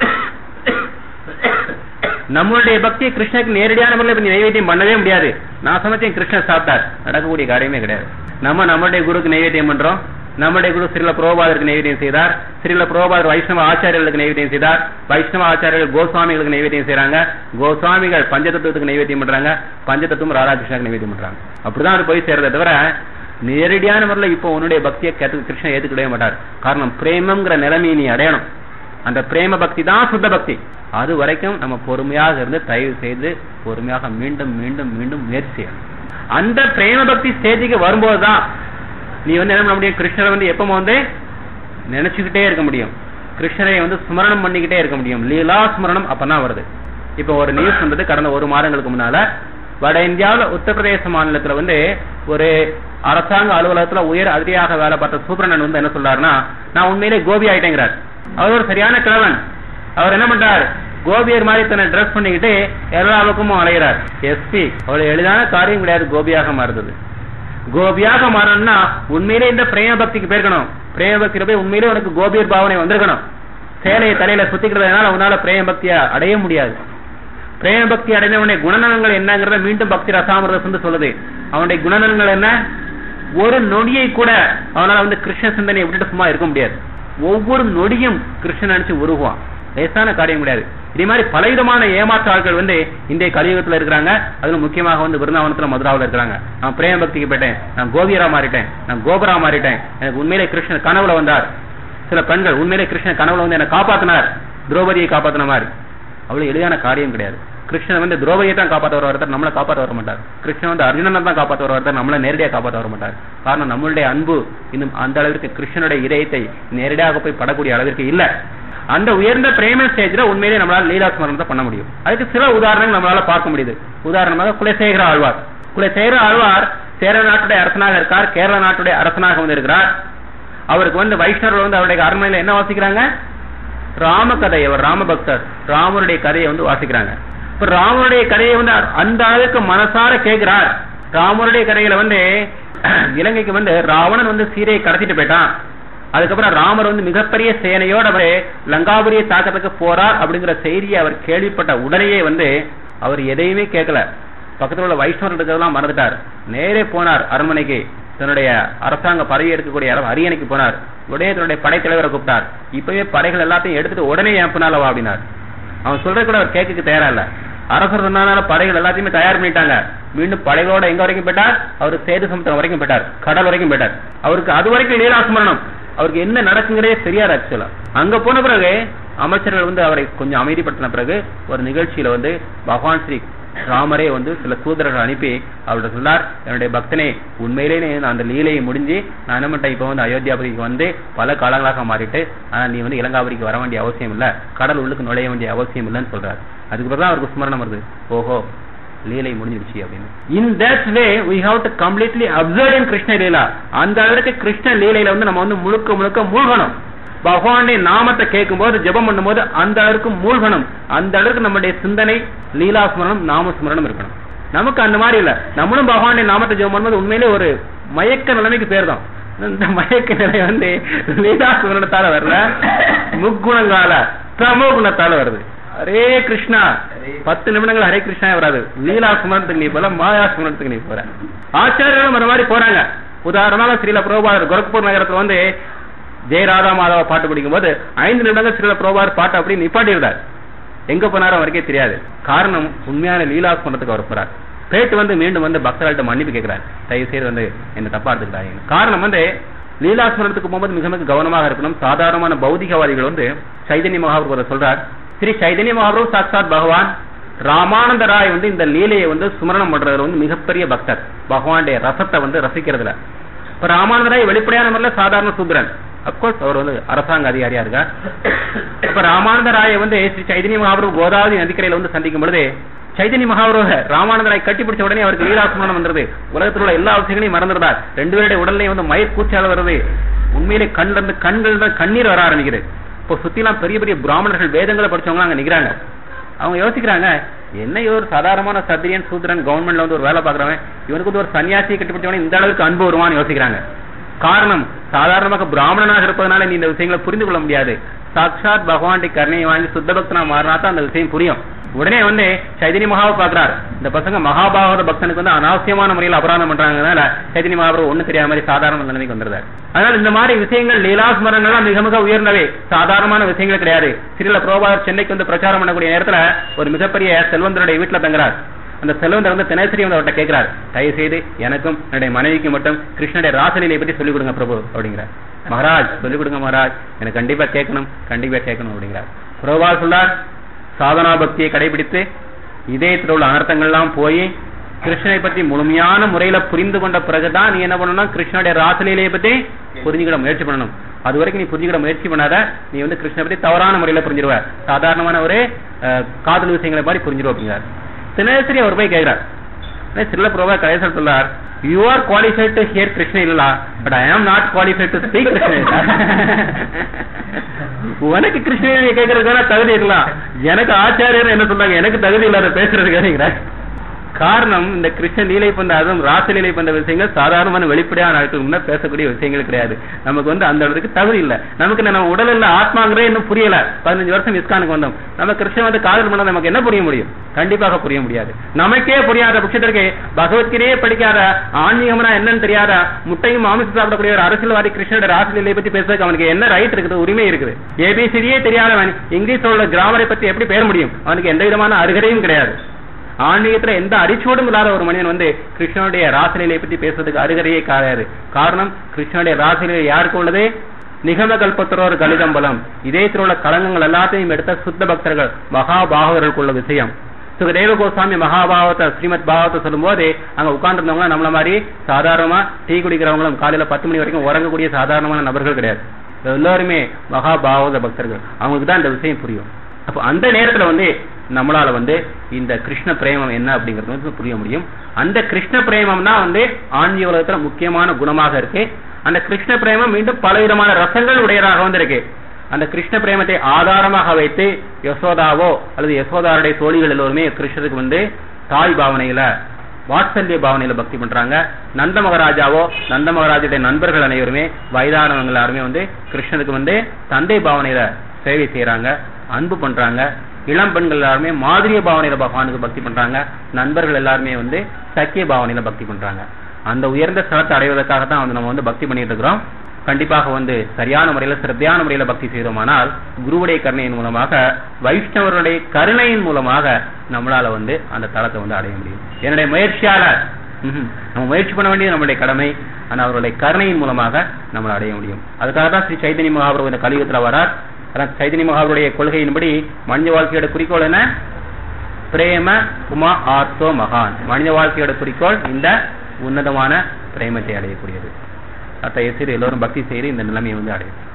Speaker 1: நம்மளுடைய பக்தியை கிருஷ்ணருக்கு நேரடியான முறையில் இப்ப நைவேத்தியம் பண்ணவே முடியாது நான் சமைச்சேன் கிருஷ்ணர் சாப்பிட்டார் நடக்கக்கூடிய காரியமே கிடையாது நம்ம நம்மளுடைய குருக்கு நைவேத்தியம் பண்றோம் நம்முடைய குரு ஸ்ரீல புரோபாதருக்கு நைவேத்தியம் செய்தார் ஸ்ரீல புரோபாதர் வைஷ்ணவ ஆச்சாரியர்களுக்கு நைவேத்தியம் செய்தார் வைஷ்ணவ ஆச்சாரியர்கள் கோஸ்வாமிகளுக்கு நைவேத்தியம் செய்றாங்க கோஸ்வாமிகள் பஞ்சதத்துவத்துக்கு நைவேத்தியம் பண்றாங்க பஞ்சதத்துவம் ராதாகிருஷ்ணருக்கு நைவேத்தியம் பண்றாங்க அப்படிதான் அது போய் சேர்றதை தவிர நேரடியான முறையில் இப்போ உன்னுடைய பக்தியை கேட்டு கிருஷ்ணன் ஏத்துக்கிடவே மாட்டார் காரணம் பிரேமம்ங்கிற நிலைமையை நீ அடையணும் அந்த பிரேம பக்தி தான் சுத்த பக்தி அது வரைக்கும் நம்ம பொறுமையாக இருந்து தயவு செய்து பொறுமையாக மீண்டும் மீண்டும் மீண்டும் முயற்சி செய்யணும் அந்த பிரேம பக்தி ஸ்டேஜுக்கு வரும்போதுதான் நீ வந்து என்ன பண்ண முடியும் கிருஷ்ணரை வந்து எப்பவும் வந்து நினைச்சுக்கிட்டே இருக்க முடியும் கிருஷ்ணரை வந்து ஸ்மரணம் பண்ணிக்கிட்டே இருக்க முடியும் லீலா ஸ்மரணம் அப்பதான் வருது இப்போ ஒரு நியூஸ் வந்தது கடந்த ஒரு மாதங்களுக்கு முன்னால வட இந்தியாவுல உத்தரப்பிரதேச மாநிலத்துல வந்து ஒரு அரசாங்க அலுவலகத்துல உயர் அதிகாரியாக வேலை பார்த்த சூப்பரண்ணன் வந்து என்ன சொல்றாருன்னா நான் உண்மையிலே கோபி ஆயிட்டேங்கிறார் அவர் ஒரு சரியான கிழவன் அவர் என்ன பண்றார் கோபியர் மாதிரி தன்னை ட்ரெஸ் பண்ணிக்கிட்டு எல்லா பக்கமும் அலைகிறார் எஸ்பி அவ்வளவு எளிதான காரியம் கிடையாது கோபியாக மாறுறது கோபியாக மாறணும்னா உண்மையிலே இந்த பிரேம பக்திக்கு போயிருக்கணும் பிரேம பக்தியில போய் உண்மையிலே உனக்கு கோபியர் பாவனை வந்திருக்கணும் சேலையை தலையில சுத்திக்கிறதுனால உன்னால பிரேம பக்தியை அடைய முடியாது பிரேம பக்தி அடைந்தவனுடைய குணநலங்கள் என்னங்கிறத மீண்டும் பக்தி ரசாமிரதம் வந்து சொல்லுது அவனுடைய குணநலங்கள் என்ன ஒரு நொடியை கூட அவனால வந்து கிருஷ்ண சிந்தனையை விட்டுட்டு சும்மா இருக்க முடியாது ஒவ்வொரு நொடியும் கிருஷ்ணன் நினைச்சு உருகுவான் லேசான காரியம் கிடையாது இதே மாதிரி பலவிதமான ஏமாற்ற ஆட்கள் வந்து இன்றைய கலியுகத்துல இருக்கிறாங்க அதுல முக்கியமாக வந்து விருந்தாவனத்துல மதுராவில் இருக்கிறாங்க நான் பிரேம பக்திக்கு போயிட்டேன் நான் கோபியரா மாறிட்டேன் நான் கோபரா மாறிட்டேன் எனக்கு உண்மையிலே கிருஷ்ணன் கனவுல வந்தார் சில பெண்கள் உண்மையிலே கிருஷ்ணன் கனவுல வந்து என்னை காப்பாத்தினார் திரௌபதியை காப்பாத்தின மாதிரி அவ்வளவு எளிதான காரியம் கிடையாது கிருஷ்ணன் வந்து திரௌபதியை தான் காப்பாற்ற வர ஒருத்தர் நம்மளை காப்பாற்ற வர மாட்டார் கிருஷ்ணன் வந்து அர்ஜுனனை தான் காப்பாற்ற வர ஒருத்தர் நம்மளை நேரடியாக காப்பாற்ற வர மாட்டார் காரணம் நம்மளுடைய அன்பு இன்னும் அந்த அளவிற்கு கிருஷ்ணனுடைய இதயத்தை நேரடியாக போய் படக்கூடிய அளவிற்கு இல்ல அந்த உயர்ந்த பிரேம ஸ்டேஜ்ல உண்மையிலே நம்மளால லீலா ஸ்மரணத்தை பண்ண முடியும் அதுக்கு சில உதாரணங்கள் நம்மளால பார்க்க முடியுது உதாரணமாக குலசேகர ஆழ்வார் குலசேகர ஆழ்வார் சேர நாட்டுடைய அரசனாக இருக்கார் கேரள நாட்டுடைய அரசனாக வந்து இருக்கிறார் அவருக்கு வந்து வைஷ்ணவர்கள் வந்து அவருடைய அரண்மனையில என்ன வாசிக்கிறாங்க ராம கதை அவர் ராம பக்தர் ராமருடைய கதையை வந்து வாசிக்கிறாங்க இப்ப ராமருடைய கதையை வந்து அந்த அளவுக்கு மனசார கேட்கிறார் ராமருடைய கதையில வந்து இலங்கைக்கு வந்து ராவணன் வந்து சீரையை கடத்திட்டு போயிட்டான் அதுக்கப்புறம் ராமர் வந்து மிகப்பெரிய சேனையோட அவரு லங்காபுரியை தாக்கத்துக்கு போறார் அப்படிங்கிற செய்தியை அவர் கேள்விப்பட்ட உடனேயே வந்து அவர் எதையுமே கேட்கல பக்கத்துல உள்ள வைஷ்ணவர் இருக்கிறதெல்லாம் மறந்துட்டார் நேரே போனார் அரண்மனைக்கு தன்னுடைய அரசாங்க பதவி எடுக்கக்கூடிய இடம் அரியணைக்கு போனார் உடனே தன்னுடைய படைத்தலைவரை கூப்பிட்டார் இப்பவே படைகள் எல்லாத்தையும் எடுத்துட்டு உடனே என் பின்னால வா அப்படின்னார் அவன் சொல்றது கூட அவர் கேட்க தயாரா இல்ல அரசர் சொன்னதுனால படைகள் எல்லாத்தையுமே தயார் பண்ணிட்டாங்க மீண்டும் படைகளோட எங்க வரைக்கும் போயிட்டார் அவரு சேது சமுத்திரம் வரைக்கும் போயிட்டார் கடல் வரைக்கும் போயிட்டார் அவருக்கு அது வரைக்கும் லீலாஸ்மரணம் அவருக்கு என்ன நடக்குங்கிறதே தெரியாது ஆக்சுவலா அங்க போன பிறகு அமைச்சர்கள் வந்து அவரை கொஞ்சம் அமைதிப்படுத்தின பிறகு ஒரு நிகழ்ச்சியில வந்து பகவான் ஸ்ரீ ராமரே வந்து சில தூதர்கள் அனுப்பி அவர்கிட்ட சொன்னார் என்னுடைய பக்தனே உண்மையிலே நீ அந்த லீலையை முடிஞ்சு நான் என்ன பண்ணிட்டேன் இப்ப வந்து அயோத்தியாபுரிக்கு வந்து பல காலங்களாக மாறிட்டு ஆனா நீ வந்து இலங்காபுரிக்கு வர வேண்டிய அவசியம் இல்ல கடல் உள்ளுக்கு நுழைய வேண்டிய அவசியம் இல்லைன்னு சொல்றாரு அதுக்கு பிறகு அவருக்கு ஸ்மரணம் வருது ஓஹோ லீலை முடிஞ்சிருச்சு அப்படின்னு in that way we have to completely observe in Krishna leela அந்த அளவுக்கு கிருஷ்ண லீலையில வந்து நம்ம வந்து முழுக்க முழுக்க மூழ்கணும் பகவானுடைய நாமத்தை கேட்கும்போது ஜெபம் பண்ணும்போது அந்த அளவுக்கு மூழ்கணும் அந்த அளவுக்கு நம்முடைய சிந்தனை லீலா ஸ்மரணம் நாம ஸ்மரணம் இருக்கணும் நமக்கு அந்த மாதிரி இல்ல நம்மளும் பகவானுடைய நாமத்தை ஜெபம் பண்ணும்போது உண்மையிலே ஒரு மயக்க நிலைமைக்கு பேர் தான் இந்த மயக்க நிலை வந்து லீலா ஸ்மரணத்தால வரல முக்குணங்கால தமோ குணத்தால வருது ஹரே கிருஷ்ணா பத்து நிமிடங்கள் ஹரே கிருஷ்ணா வராது லீலா ஸ்மரணத்துக்கு நீ போல மாயா ஸ்மரணத்துக்கு நீ போற ஆச்சாரியர்களும் அந்த மாதிரி போறாங்க உதாரணமாக ஸ்ரீல பிரபுபாதர் கோரக்பூர் நகரத்துல வந்து ஜெயராதா மாதவ பாட்டு படிக்கும்போது ஐந்து நிமிடங்கள் சில பிரபார் பாட்டு அப்படி நிப்பாட்டிடுறார் எங்க போனாரோ அவருக்கே தெரியாது காரணம் உண்மையான லீலாஸ்மரத்துக்கு அவர் போறார் பேட்டு வந்து மீண்டும் வந்து பக்தர்கள்ட்ட மன்னிப்பு கேட்கிறார் தயவு செய்து வந்து என்ன தப்பா எடுத்துக்கிறாங்க காரணம் வந்து லீலாஸ்மரணத்துக்கு போகும்போது மிக மிக கவனமாக இருக்கணும் சாதாரணமான பௌதிகவாதிகள் வந்து சைதன்ய மகாபுரம் சொல்றார் ஸ்ரீ சைதன்ய மகாபுரம் சாட்சாத் பகவான் ராமானந்த ராய் வந்து இந்த லீலையை வந்து சுமரணம் பண்றதுல வந்து மிகப்பெரிய பக்தர் பகவானுடைய ரசத்தை வந்து ரசிக்கிறதுல இப்ப ராமானந்த ராய் வெளிப்படையான முறையில சாதாரண சூத்ரன் அப்கோர்ஸ் அவர் வந்து அரசாங்க அதிகாரியா இருக்கார் இப்ப ராமானந்த ராயை வந்து ஸ்ரீ சைதன்ய மகாபுரம் கோதாவரி நதிக்கரையில வந்து சந்திக்கும் பொழுது சைதன்ய மகாபுரோக ராமானந்த ராய் கட்டி பிடிச்ச உடனே அவருக்கு லீலாசுமரணம் வந்துருது உலகத்தில் உள்ள எல்லா விஷயங்களையும் மறந்துடுறார் ரெண்டு பேருடைய உடல்லையும் வந்து மயக்கூச்சால வருது உண்மையிலே கண்ல இருந்து கண்கள் தான் கண்ணீர் வர ஆரம்பிக்குது இப்போ சுத்திலாம் பெரிய பெரிய பிராமணர்கள் வேதங்களை படிச்சவங்க அங்க நிக்கிறாங்க அவங்க யோசிக்கிறாங்க என்ன இவர் ஒரு சாதாரணமான சத்திரியன் சூத்திரன் கவர்மெண்ட்ல வந்து ஒரு வேலை பாக்குறவன் இவனுக்கு வந்து ஒரு சன்னியாசியை கட்டுப்பிடிச்சவன இந்த அளவுக்கு அன்பு வருவான்னு யோசிக்கிறாங்க காரணம் சாதாரணமாக பிராமணனாக இருப்பதனால நீ இந்த விஷயங்களை புரிந்து கொள்ள முடியாது சாட்சாத் பகவானுடைய கருணையை வாங்கி சுத்த பக்தனா மாறினா தான் அந்த விஷயம் புரியும் உடனே வந்து சைதன்ய மகாவை பாக்குறாரு இந்த பசங்க மகாபாகவத பக்தனுக்கு வந்து அனாவசியமான முறையில் அபராதம் பண்றாங்கனால சைதன்ய மகாபுரம் ஒண்ணு தெரியாத மாதிரி சாதாரண நிலைமைக்கு வந்துருந்தார் அதனால இந்த மாதிரி விஷயங்கள் லீலாஸ்மரங்கள் மிக மிக உயர்ந்தவை சாதாரணமான விஷயங்கள் கிடையாது சிறில புரோபாதர் சென்னைக்கு வந்து பிரச்சாரம் பண்ணக்கூடிய நேரத்துல ஒரு மிகப்பெரிய செல்வந்தருடைய வீட்டுல தங்குறார் அந்த செல்வந்தர் வந்து தினசரி வந்து அவர்கிட்ட கேட்கிறார் தயவு செய்து எனக்கும் என்னுடைய மனைவிக்கு மட்டும் கிருஷ்ணனுடைய ராசலீலை பற்றி சொல்லிக் கொடுங்க பிரபு அப்படிங்கிறார் மகாராஜ் சொல்லிக் கொடுங்க மகாராஜ் எனக்கு கண்டிப்பா கேட்கணும் கண்டிப்பா கேட்கணும் அப்படிங்கிறார் புரோபா சொல்லார் சாதனா பக்தியை கடைபிடித்து இதயத்தில் உள்ள அனர்த்தங்கள்லாம் போய் கிருஷ்ணனை பத்தி முழுமையான முறையில புரிந்து கொண்ட பிறகுதான் நீ என்ன பண்ணணும் கிருஷ்ணனுடைய ராசலீலையை பத்தி புரிஞ்சுக்கிட முயற்சி பண்ணணும் அது வரைக்கும் நீ புரிஞ்சுக்கிட முயற்சி பண்ணாத நீ வந்து கிருஷ்ணனை பத்தி தவறான முறையில புரிஞ்சிருவ சாதாரணமான ஒரு அஹ், காதல் விஷயங்களை மாதிரி புரிஞ்சிருவ அப்படிங்கிறார் தினசரி அவர் போய் கேட்கிறார் சில பிரபா கடைசல் சொல்லார் you are qualified to hear Krishna இல்லா but I am not qualified to speak Krishna உனக்கு கிருஷ்ணனை கேட்கறதுக்கான தகுதி இருக்கலாம் எனக்கு ஆச்சாரியர் என்ன சொன்னாங்க எனக்கு தகுதி இல்லாத பேசுறதுக்கு காரணம் இந்த கிருஷ்ண லீலை பந்த அதுவும் ராசலீலை பந்த விஷயங்கள் சாதாரணமான வெளிப்படையான நாட்களுக்கு முன்ன பேசக்கூடிய விஷயங்கள் கிடையாது நமக்கு வந்து அந்த இடத்துக்கு தகுதி இல்ல நமக்கு நம்ம உடல் இல்ல ஆத்மாங்கிறே இன்னும் புரியல பதினஞ்சு வருஷம் இஸ்கானுக்கு வந்தோம் நம்ம கிருஷ்ணன் வந்து காதல் பண்ண நமக்கு என்ன புரிய முடியும் கண்டிப்பாக புரிய முடியாது நமக்கே புரியாத பட்சத்திற்கு பகவத்கீதையே படிக்காத ஆன்மீகம்னா என்னன்னு தெரியாத முட்டையும் மாமிசம் சாப்பிடக்கூடிய ஒரு அரசியல்வாதி கிருஷ்ணனோட ராசலீலை பத்தி பேசுறதுக்கு அவனுக்கு என்ன ரைட் இருக்குது உரிமை இருக்குது ஏபிசிடியே தெரியாதவன் இங்கிலீஷோட கிராமரை பத்தி எப்படி பேர முடியும் அவனுக்கு எந்த விதமான அருகதையும் கிடையாது ஆன்மீகத்துல எந்த அரிச்சோடும் இல்லாத ஒரு மனிதன் வந்து கிருஷ்ணனுடைய ராசலீலை பற்றி பேசுறதுக்கு அருகதையே கிடையாது காரணம் கிருஷ்ணனுடைய ராசலீலை யாருக்கு உள்ளது நிகம கல்பத்தரோர் கலிதம்பலம் இதயத்தில் உள்ள களங்கங்கள் எல்லாத்தையும் எடுத்த சுத்த பக்தர்கள் மகாபாகவர்களுக்கு உள்ள விஷயம் சுகதேவ கோஸ்வாமி மகாபாவத்தை ஸ்ரீமத் பாகவத்தை சொல்லும்போது அங்க உட்கார்ந்துருந்தவங்க நம்மள மாதிரி சாதாரணமா டீ குடிக்கிறவங்களும் காலையில பத்து மணி வரைக்கும் உறங்கக்கூடிய சாதாரணமான நபர்கள் கிடையாது எல்லாருமே மகாபாகவத பக்தர்கள் அவங்களுக்கு தான் இந்த விஷயம் புரியும் அப்போ அந்த நேரத்துல வந்து நம்மளால வந்து இந்த கிருஷ்ண பிரேமம் என்ன அப்படிங்கிறது வந்து புரிய முடியும் அந்த கிருஷ்ண பிரேமம் தான் வந்து ஆன்மீக உலகத்துல முக்கியமான குணமாக இருக்கு அந்த கிருஷ்ண பிரேமம் மீண்டும் பலவிதமான ரசங்கள் உடையதாக வந்து இருக்கு அந்த கிருஷ்ண பிரேமத்தை ஆதாரமாக வைத்து யசோதாவோ அல்லது யசோதாருடைய தோழிகள் எல்லோருமே கிருஷ்ணருக்கு வந்து தாய் பாவனையில வாத்சல்ய பாவனையில பக்தி பண்றாங்க நந்த மகாராஜாவோ நந்த மகாராஜுடைய நண்பர்கள் அனைவருமே வயதானவங்க எல்லாருமே வந்து கிருஷ்ணருக்கு வந்து தந்தை பாவனையில சேவை செய்யறாங்க அன்பு பண்றாங்க இளம் பெண்கள் எல்லாருமே மாதிரிய பாவனையில பகவானுக்கு பக்தி பண்றாங்க நண்பர்கள் எல்லாருமே வந்து சக்கிய பாவனையில பக்தி பண்றாங்க அந்த உயர்ந்த ஸ்தலத்தை அடைவதற்காக தான் வந்து நம்ம வந்து பக்தி பண்ணிட்டு இருக்கிறோம் கண்டிப்பாக வந்து சரியான முறையில சிரத்தையான முறையில பக்தி செய்தோமானால் குருவுடைய கருணையின் மூலமாக வைஷ்ணவருடைய கருணையின் மூலமாக நம்மளால வந்து அந்த தளத்தை வந்து அடைய முடியும் என்னுடைய முயற்சியால ம்ஹும். நம்ம முயற்சி பண்ண வேண்டியது நம்மளுடைய கடமை ஆனா அவருடைய கருணையின் மூலமாக நம்ம அடைய முடியும் அதுக்காக தான் ஸ்ரீ சைதன்ய மகாபுரம் இந்த கலியுகத்துல வரார் அதான் சைதன்ய மகாபுருடைய கொள்கையின்படி மனித வாழ்க்கையோட குறிக்கோள் என்ன பிரேம உமா ஆர்த்தோ மகான் மனித வாழ்க்கையோட குறிக்கோள் இந்த உன்னதமான பிரேமத்தை அடையக்கூடியது அத்தகைய சிறு எல்லோரும் பக்தி செய்து இந்த நிலைமையை வந்து அடையும்